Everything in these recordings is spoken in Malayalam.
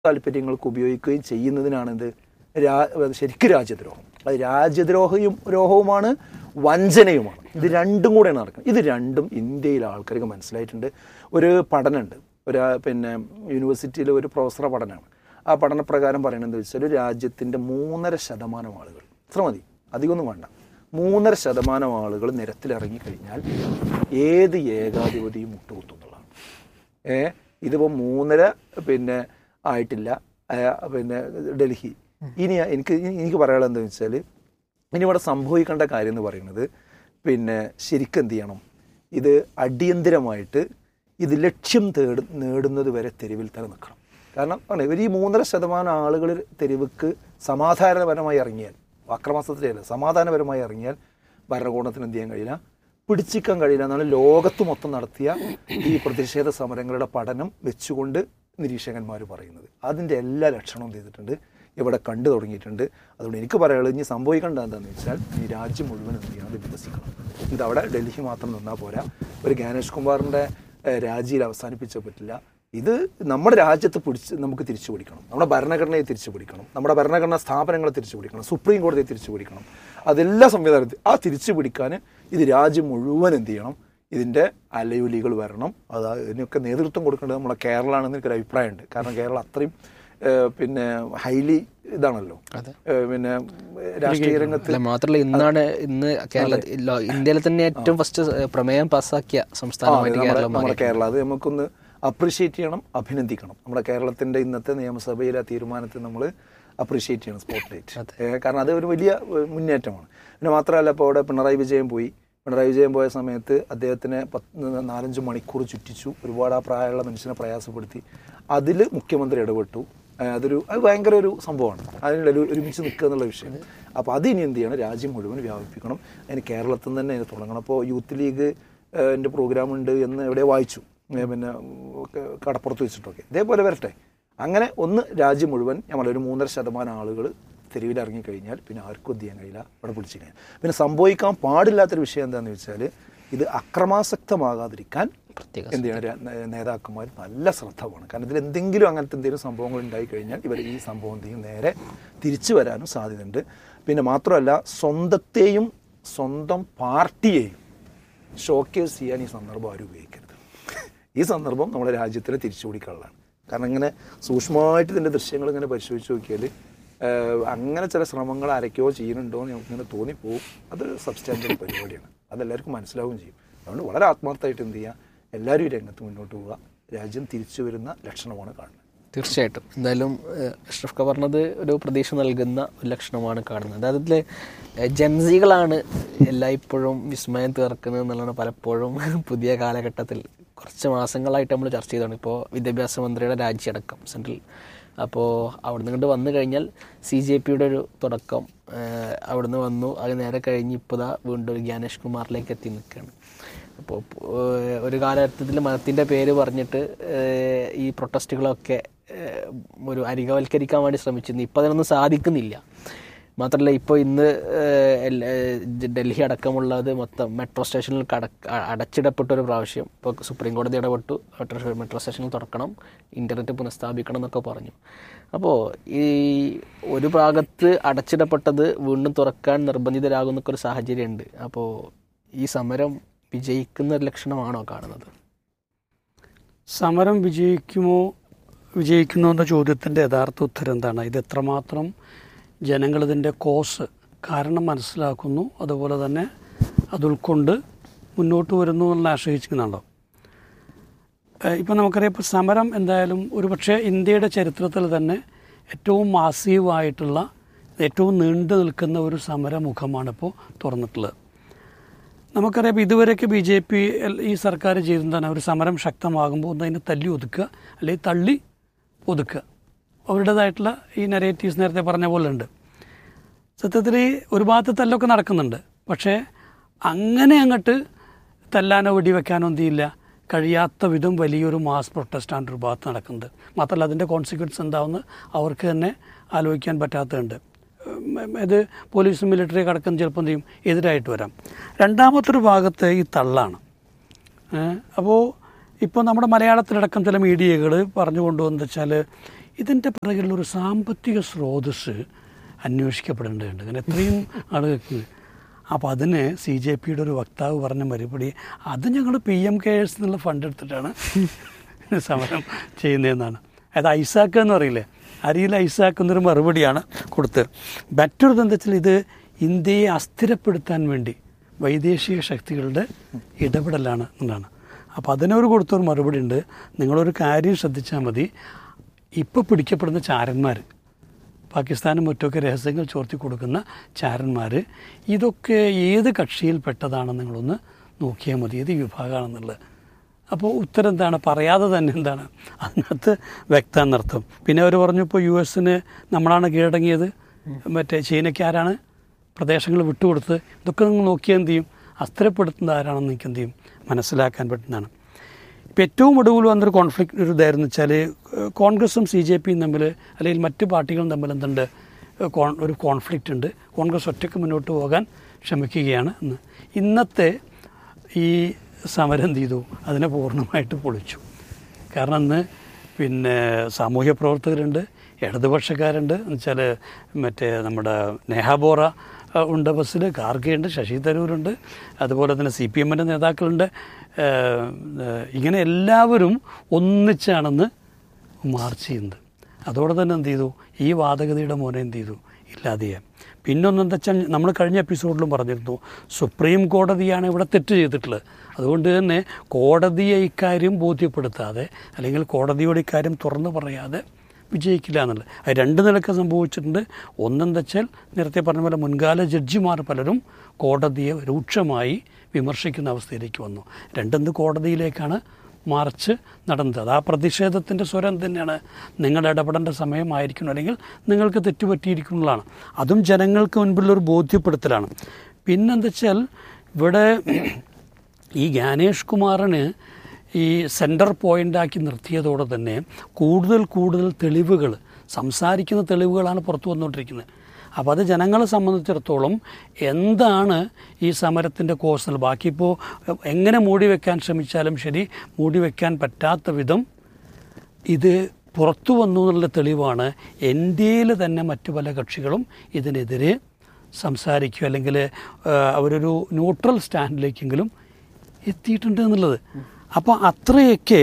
താല്പര്യങ്ങൾക്ക് ഉപയോഗിക്കുകയും ചെയ്യുന്നതിനാണിത് രാ ശരിക്കും രാജ്യദ്രോഹം അത് രാജ്യദ്രോഹയും ദ്രോഹവുമാണ് വഞ്ചനയുമാണ് ഇത് രണ്ടും കൂടെയാണ് നടക്കുന്നത് ഇത് രണ്ടും ഇന്ത്യയിലെ ആൾക്കാർക്ക് മനസ്സിലായിട്ടുണ്ട് ഒരു പഠനമുണ്ട് ഒരു ആ, പിന്നെ യൂണിവേഴ്സിറ്റിയിലെ ഒരു പ്രൊഫസറെ പഠനമാണ് ആ പഠനപ്രകാരം പറയണത് വെച്ചാൽ രാജ്യത്തിൻ്റെ മൂന്നര ശതമാനം ആളുകൾ ഇത്ര മതി അധികമൊന്നും വേണ്ട മൂന്നര ശതമാനം ആളുകൾ നിരത്തിലിറങ്ങി കഴിഞ്ഞാൽ ഏത് ഏകാധിപതിയും മുട്ടുകുത്തുന്നുള്ളതാണ് ഏ ഇതിപ്പോൾ മൂന്നര പിന്നെ ആയിട്ടില്ല ആ, പിന്നെ ഡൽഹി ഇനി എനിക്ക് ഇനി എനിക്ക് പറയാനുള്ളത് എന്താണെന്ന് വെച്ചാൽ ഇനി ഇവിടെ സംഭവിക്കേണ്ട കാര്യം എന്ന് പറയുന്നത് പിന്നെ ശരിക്കും എന്ത് ചെയ്യണം ഇത് അടിയന്തിരമായിട്ട് ഇത് ലക്ഷ്യം തേട് നേടുന്നത് വരെ തെരുവിൽ തന്നെ നിൽക്കണം കാരണം ആണ് ഇവർ ഈ മൂന്നര ശതമാനം ആളുകൾ തെരുവുക്ക് സമാധാനപരമായി ഇറങ്ങിയാൽ അക്രമാസത്തിലല്ല സമാധാനപരമായി ഇറങ്ങിയാൽ ഭരണകൂടത്തിന് എന്ത് ചെയ്യാൻ കഴിയില്ല പിടിച്ചിക്കാൻ കഴിയില്ല എന്നാണ് ലോകത്ത് മൊത്തം നടത്തിയ ഈ പ്രതിഷേധ സമരങ്ങളുടെ പഠനം വെച്ചുകൊണ്ട് നിരീക്ഷകന്മാർ പറയുന്നത് അതിൻ്റെ എല്ലാ ലക്ഷണവും ചെയ്തിട്ടുണ്ട് ഇവിടെ കണ്ടു തുടങ്ങിയിട്ടുണ്ട് അതുകൊണ്ട് എനിക്ക് പറയാനുള്ളത് ഇനി സംഭവിക്കേണ്ടത് എന്താണെന്ന് വെച്ചാൽ ഈ രാജ്യം മുഴുവൻ എന്ത് ചെയ്യണം അത് വികസിക്കണം ഇത് അവിടെ ഡൽഹി മാത്രം നിന്നാൽ പോരാ ഒരു ഗാനേഷ് കുമാറിൻ്റെ ഏഹ്, രാജിയിൽ അവസാനിപ്പിച്ച പറ്റില്ല ഇത് നമ്മുടെ രാജ്യത്ത് പിടിച്ച് നമുക്ക് തിരിച്ചു പിടിക്കണം നമ്മുടെ ഭരണഘടനയെ തിരിച്ചു പിടിക്കണം നമ്മുടെ ഭരണഘടനാ സ്ഥാപനങ്ങളെ തിരിച്ചു പിടിക്കണം സുപ്രീം കോടതിയെ തിരിച്ചു പിടിക്കണം അതെല്ലാ സംവിധാനത്തിൽ ആ തിരിച്ചു പിടിക്കാൻ ഇത് രാജ്യം മുഴുവൻ എന്ത് ചെയ്യണം ഇതിൻ്റെ അലയൊലികൾ വരണം അത് ഇതിനൊക്കെ നേതൃത്വം കൊടുക്കേണ്ടത് നമ്മളെ കേരളമാണെന്ന് എനിക്കൊരു അഭിപ്രായമുണ്ട് കാരണം കേരളം അത്രയും ഏഹ്, പിന്നെ ഹൈലി ഇതാണല്ലോ ഏഹ്, പിന്നെ രാഷ്ട്രീയ രംഗത്ത് അല്ല മാത്രമല്ല ഇന്നാണ് ഇന്ന് കേരള ലോ- ഇന്ത്യയിലെ തന്നെ ഏറ്റവും ഫസ്റ്റ് പ്രമേയം പാസ്സാക്കിയ ആ, സംസ്ഥാനമായിട്ട് നമ്മുടെ കേരളം നമ്മുടെ മാറി കേരളം അത് നമുക്കൊന്ന് അപ്രീഷിയേറ്റ് ചെയ്യണം അഭിനന്ദിക്കണം നമ്മുടെ കേരളത്തിന്റെ ഇന്നത്തെ നിയമസഭയിലെ ആ തീരുമാനത്തെ നമ്മൾ അപ്രീഷിയേറ്റ് ചെയ്യണം സ്പോട്ട് ലൈറ്റ് കാരണം അത് ഒരു വലിയ ഏഹ്, മുന്നേറ്റമാണ് പിന്നെ മാത്രമല്ല ഇപ്പോൾ അവിടെ പിണറായി വിജയൻ പോയി പിണറായി വിജയൻ പോയ സമയത്ത് അദ്ദേഹത്തിനെ പത്ത് നാലഞ്ച് മണിക്കൂർ ചുറ്റിച്ചു ഒരുപാട് ആ പ്രായമുള്ള മനുഷ്യനെ പ്രയാസപ്പെടുത്തി അതിൽ മുഖ്യമന്ത്രി ഇടപെട്ടു ഏഹ് അതൊരു അത് ഭയങ്കര ഒരു സംഭവമാണ് അതിനുള്ള ഒരു ഒരുമിച്ച് നിൽക്കുക എന്നുള്ള വിഷയം അപ്പോൾ അത് ഇനി എന്ത് ചെയ്യണം രാജ്യം മുഴുവൻ വ്യാപിപ്പിക്കണം അതിന് കേരളത്തിൽ നിന്ന് തന്നെ ഇത് തുടങ്ങണം അപ്പോൾ യൂത്ത് ലീഗ് ഏഹ് എൻ്റെ പ്രോഗ്രാം ഉണ്ട് എന്ന് എവിടെ വായിച്ചു ഏഹ് പിന്നെ ഒക്കെ കടപ്പുറത്ത് വെച്ചിട്ടൊക്കെ ഇതേപോലെ വരട്ടെ അങ്ങനെ ഒന്ന് രാജ്യം മുഴുവൻ നമ്മൾ ഒരു മൂന്നര ശതമാനം ആളുകൾ തെരുവിൽ ഇറങ്ങിക്കഴിഞ്ഞാൽ പിന്നെ ആർക്കും എന്ത് ചെയ്യാൻ കഴിയില്ല ഇവിടെ പിടിച്ചു കഴിഞ്ഞാൽ പിന്നെ സംഭവിക്കാൻ പാടില്ലാത്തൊരു വിഷയം എന്താണെന്ന് വെച്ചാൽ ഇത് അക്രമാസക്തമാകാതിരിക്കാൻ പ്രത്യേക എന്ത് ചെയ്യണം രാ- നേ- നേതാക്കന്മാർ നല്ല ശ്രദ്ധ വേണം കാരണം ഇതിൽ എന്തെങ്കിലും അങ്ങനത്തെ എന്തെങ്കിലും സംഭവങ്ങൾ ഉണ്ടായി കഴിഞ്ഞാൽ ഇവർ ഈ സംഭവം എന്ത് ചെയ്യും നേരെ തിരിച്ചു വരാനും സാധ്യതയുണ്ട് പിന്നെ മാത്രമല്ല സ്വന്തത്തെയും സ്വന്തം പാർട്ടിയെയും ഷോക്കേസ് ചെയ്യാൻ ഈ സന്ദർഭം ആരും ഉപയോഗിക്കരുത് ഈ സന്ദർഭം നമ്മുടെ രാജ്യത്തിന് തിരിച്ചു പിടിക്കാനുള്ളതാണ് കാരണം ഇങ്ങനെ സൂക്ഷ്മമായിട്ട് ഇതിൻ്റെ ദൃശ്യങ്ങൾ ഇങ്ങനെ പരിശോധിച്ച് നോക്കിയാൽ ഏഹ്, അങ്ങനെ ചില ശ്രമങ്ങൾ ആരൊക്കെയോ ചെയ്യുന്നുണ്ടോ എന്ന് നമുക്കിങ്ങനെ തോന്നിപ്പോവും അത് സബ്സ്റ്റാൻഷ്യൽ പരിപാടിയാണ് അതെല്ലാവർക്കും മനസ്സിലാവുകയും ചെയ്യും അതുകൊണ്ട് വളരെ ആത്മാർത്ഥമായിട്ട് എന്ത് ചെയ്യുക എല്ലാവരും ഈ രംഗത്ത് മുന്നോട്ട് പോവുക രാജ്യം തിരിച്ചു വരുന്ന ലക്ഷണമാണ് കാണുന്നത് തീർച്ചയായിട്ടും എന്തായാലും ഏഹ്, അഷ്റഫ് ക പറഞ്ഞത് ഒരു പ്രതീക്ഷ നൽകുന്ന ഒരു ലക്ഷണമാണ് കാണുന്നത് അതിൽ ജൻസികളാണ് എല്ലായ്പ്പോഴും വിസ്മയം തീർക്കുന്നത് എന്നുള്ളതാണ് പലപ്പോഴും പുതിയ കാലഘട്ടത്തിൽ കുറച്ച് മാസങ്ങളായിട്ട് നമ്മൾ ചർച്ച ചെയ്താണ് ഇപ്പോൾ വിദ്യാഭ്യാസ മന്ത്രിയുടെ രാജിയടക്കം സെൻട്രൽ അപ്പോൾ അവിടുന്ന് ഇങ്ങോട്ട് വന്നു കഴിഞ്ഞാൽ സി ജെ പിയുടെ ഒരു തുടക്കം ഏഹ്, അവിടുന്ന് വന്നു അത് നേരെ കഴിഞ്ഞ് ഇപ്പോൾ ദാ വീണ്ടും ഒരു ജ്ഞാനേഷ് കുമാറിലേക്ക് എത്തി നിൽക്കുകയാണ് അപ്പോൾ ഒരു കാലഘട്ടത്തിൽ മതത്തിൻ്റെ പേര് പറഞ്ഞിട്ട് ഏഹ്, ഈ പ്രൊട്ടസ്റ്റുകളൊക്കെ ഏഹ്, ഒരു അരികവൽക്കരിക്കാൻ വേണ്ടി ശ്രമിച്ചിരുന്നു ഇപ്പോൾ അതിനൊന്നും സാധിക്കുന്നില്ല മാത്രമല്ല ഇപ്പോൾ ഇന്ന് ഏഹ്, എല്ല- ഏഹ്, ഡൽഹി അടക്കമുള്ളത് മൊത്തം മെട്രോ സ്റ്റേഷനിൽ കട അ- അടച്ചിടപ്പെട്ട ഒരു പ്രാവശ്യം ഇപ്പോൾ സുപ്രീം കോടതി ഇടപെട്ടു മെട്രോ മെട്രോ സ്റ്റേഷനിൽ തുറക്കണം ഇൻ്റർനെറ്റ് പുനഃസ്ഥാപിക്കണം എന്നൊക്കെ പറഞ്ഞു അപ്പോൾ ഈ ഒരു ഭാഗത്ത് അടച്ചിടപ്പെട്ടത് വീണ്ടും തുറക്കാൻ നിർബന്ധിതരാകുന്നൊക്കെ ഒരു സാഹചര്യമുണ്ട് അപ്പോൾ ഈ സമരം വിജയിക്കുന്ന ഒരു ലക്ഷണമാണോ കാണുന്നത് സമരം വിജയിക്കുമോ വിജയിക്കുന്നോ എന്ന ചോദ്യത്തിൻ്റെ യഥാർത്ഥ ഉത്തരം എന്താണ് ഇത് എത്രമാത്രം ജനങ്ങളിതിൻ്റെ കോസ് കാരണം മനസ്സിലാക്കുന്നു അതുപോലെ തന്നെ അത് ഉൾക്കൊണ്ട് മുന്നോട്ട് വരുന്നു എന്നുള്ള ആശ്രയിച്ചിരിക്കുന്നുണ്ടോ ഇപ്പം നമുക്കറിയാം ഇപ്പോൾ സമരം എന്തായാലും ഒരുപക്ഷെ ഇന്ത്യയുടെ ചരിത്രത്തിൽ തന്നെ ഏറ്റവും മാസീവായിട്ടുള്ള ഏറ്റവും നീണ്ടു നിൽക്കുന്ന ഒരു സമരമുഖമാണ് ഇപ്പോൾ തുറന്നിട്ടുള്ളത് നമുക്കറിയാം ഇപ്പം ഇതുവരെയൊക്കെ ബി ജെ പി ഈ സർക്കാർ ചെയ്തെന്താണ് ഒരു സമരം ശക്തമാകുമ്പോൾ ഒന്ന് അതിനെ തല്ലി ഒതുക്കുക അല്ലെങ്കിൽ തള്ളി ഒതുക്കുക അവരുടേതായിട്ടുള്ള ഈ നെറേറ്റീവ്സ് നേരത്തെ പറഞ്ഞ പോലെ ഉണ്ട് സത്യത്തിൽ ഈ ഒരു ഭാഗത്ത് തല്ലൊക്കെ നടക്കുന്നുണ്ട് പക്ഷേ അങ്ങനെ അങ്ങോട്ട് തല്ലാനോ വെടിവെക്കാനോ എന്ത് ചെയ്യില്ല കഴിയാത്ത വിധം വലിയൊരു മാസ് പ്രൊട്ടസ്റ്റാണ് ഒരു ഭാഗത്ത് നടക്കുന്നത് മാത്രമല്ല അതിൻ്റെ കോൺസിക്വൻസ് എന്താണെന്ന് അവർക്ക് തന്നെ ആലോചിക്കാൻ പറ്റാത്തതുണ്ട് ഉം, ഇത് പോലീസും മിലിറ്ററി കടക്കം ചിലപ്പോൾ എന്ത് ചെയ്യും എതിരായിട്ട് വരാം രണ്ടാമത്തൊരു ഭാഗത്ത് ഈ തള്ളാണ് അപ്പോൾ ഇപ്പോൾ നമ്മുടെ മലയാളത്തിലടക്കം ചില മീഡിയകൾ പറഞ്ഞു കൊണ്ടുവന്ന് വെച്ചാൽ ഇതിൻ്റെ പിറകിലുള്ള ഒരു സാമ്പത്തിക സ്രോതസ് അന്വേഷിക്കപ്പെടേണ്ടതുണ്ട് അങ്ങനെ എത്രയും ആളുകൾക്ക് അപ്പോൾ അതിന് സി ജെ പിയുടെ ഒരു വക്താവ് പറഞ്ഞ മറുപടി അത് ഞങ്ങൾ പി എം കെ എസ് എന്നുള്ള ഫണ്ട് എടുത്തിട്ടാണ് സമരം ചെയ്യുന്നതെന്നാണ് അത് ഐസാക്ക് എന്ന് പറയില്ലേ അരിയിൽ ഐസാക്ക് എന്നൊരു മറുപടിയാണ് കൊടുത്തത് മറ്റൊരു എന്താ വെച്ചാൽ ഇത് ഇന്ത്യയെ അസ്ഥിരപ്പെടുത്താൻ വേണ്ടി വൈദേശിക ശക്തികളുടെ ഇടപെടലാണ് എന്നാണ് അപ്പോൾ അതിനൊരു കൊടുത്തൊരു മറുപടി ഉണ്ട് നിങ്ങളൊരു കാര്യം ശ്രദ്ധിച്ചാൽ മതി ഇപ്പോൾ പിടിക്കപ്പെടുന്ന ചാരന്മാർ പാകിസ്ഥാനും മറ്റൊക്കെ രഹസ്യങ്ങൾ ചോർത്തി കൊടുക്കുന്ന ചാരന്മാർ ഇതൊക്കെ ഏത് കക്ഷിയിൽപ്പെട്ടതാണെന്ന് നിങ്ങളൊന്ന് നോക്കിയാൽ മതി ഏത് വിഭാഗമാണെന്നുള്ളത് അപ്പോൾ ഉത്തരം എന്താണ് പറയാതെ തന്നെ എന്താണ് അതിനകത്ത് വ്യക്താന്നർത്ഥം പിന്നെ അവർ പറഞ്ഞു ഇപ്പോൾ യു എസിന് നമ്മളാണ് കീഴടങ്ങിയത് മറ്റേ ചൈനയ്ക്ക് ആരാണ് പ്രദേശങ്ങൾ വിട്ടുകൊടുത്ത് ഇതൊക്കെ നിങ്ങൾ നോക്കിയാൽ എന്ത് ചെയ്യും അസ്ഥിരപ്പെടുത്തുന്നത് ആരാണെന്ന് നിങ്ങൾക്ക് എന്ത് ചെയ്യും മനസ്സിലാക്കാൻ പറ്റുന്നതാണ് ഇപ്പം ഏറ്റവും ഒടുവിൽ വന്നൊരു കോൺഫ്ലിക്റ്റ് ഒരു ഇതായിരുന്നു വെച്ചാൽ കോൺഗ്രസും സി ജെ പിയും തമ്മിൽ അല്ലെങ്കിൽ മറ്റ് പാർട്ടികളും തമ്മിൽ എന്തുണ്ട് കോൺ ഒരു കോൺഫ്ലിക്റ്റ് ഉണ്ട് കോൺഗ്രസ് ഒറ്റയ്ക്ക് മുന്നോട്ട് പോകാൻ ശ്രമിക്കുകയാണ് എന്ന് ഇന്നത്തെ ഈ സമരം എന്ത് ചെയ്തു അതിനെ പൂർണ്ണമായിട്ട് പൊളിച്ചു കാരണം അന്ന് പിന്നെ സാമൂഹ്യ പ്രവർത്തകരുണ്ട് ഇടതുപക്ഷക്കാരുണ്ട് എന്ന് വെച്ചാൽ മറ്റേ നമ്മുടെ നേഹാബോറ അഹ് ഉണ്ട് ബസ്സിൽ ഖാർഗെയുണ്ട് ശശി തരൂരുണ്ട് അതുപോലെ തന്നെ സി പി എമ്മിൻ്റെ നേതാക്കളുണ്ട് ഏഹ്, ഏഹ്, ഇങ്ങനെ എല്ലാവരും ഒന്നിച്ചാണെന്ന് മാർച്ച് ചെയ്യുന്നത് അതോടെ തന്നെ എന്ത് ചെയ്തു ഈ വാദഗതിയുടെ മോനെ എന്ത് ചെയ്തു ഇല്ലാതെയായി പിന്നൊന്നെന്താ വെച്ചാൽ നമ്മൾ കഴിഞ്ഞ എപ്പിസോഡിലും പറഞ്ഞിരുന്നു സുപ്രീം കോടതിയാണ് ഇവിടെ തെറ്റ് ചെയ്തിട്ടുള്ളത് അതുകൊണ്ട് തന്നെ കോടതിയെ ഇക്കാര്യം ബോധ്യപ്പെടുത്താതെ അല്ലെങ്കിൽ കോടതിയോട് ഇക്കാര്യം തുറന്നു പറയാതെ വിജയിക്കില്ല എന്നുള്ളത് അത് രണ്ട് നിലക്ക് സംഭവിച്ചിട്ടുണ്ട് ഒന്നെന്താ വെച്ചാൽ നേരത്തെ പറഞ്ഞ പോലെ മുൻകാല ജഡ്ജിമാർ പലരും കോടതിയെ രൂക്ഷമായി വിമർശിക്കുന്ന അവസ്ഥയിലേക്ക് വന്നു രണ്ടെന്ത് കോടതിയിലേക്കാണ് മാർച്ച് നടന്നത് അത് ആ പ്രതിഷേധത്തിൻ്റെ സ്വരം തന്നെയാണ് നിങ്ങൾ ഇടപെടേണ്ട സമയമായിരിക്കണം അല്ലെങ്കിൽ നിങ്ങൾക്ക് തെറ്റുപറ്റിയിരിക്കുന്നതാണ് അതും ജനങ്ങൾക്ക് മുൻപിലൊരു ബോധ്യപ്പെടുത്തലാണ് പിന്നെന്താ വെച്ചാൽ ഇവിടെ ഈ ജ്ഞാനേഷ് കുമാറിന് ഈ സെൻറ്റർ പോയിൻ്റാക്കി നിർത്തിയതോടെ തന്നെ കൂടുതൽ കൂടുതൽ തെളിവുകൾ സംസാരിക്കുന്ന തെളിവുകളാണ് പുറത്തു വന്നുകൊണ്ടിരിക്കുന്നത് അപ്പോൾ അത് ജനങ്ങളെ സംബന്ധിച്ചിടത്തോളം എന്താണ് ഈ സമരത്തിൻ്റെ കോഴ്സിൽ ബാക്കിയിപ്പോൾ എങ്ങനെ മൂടി വെക്കാൻ ശ്രമിച്ചാലും ശരി മൂടി വെക്കാൻ പറ്റാത്ത വിധം ഇത് പുറത്തു വന്നു എന്നുള്ള തെളിവാണ് എൻ ഡി എയിൽ തന്നെ മറ്റു പല കക്ഷികളും ഇതിനെതിരെ സംസാരിക്കുക അല്ലെങ്കിൽ ആ, അവരൊരു ന്യൂട്രൽ സ്റ്റാൻഡിലേക്കെങ്കിലും എത്തിയിട്ടുണ്ട് എന്നുള്ളത് അപ്പോൾ അത്രയൊക്കെ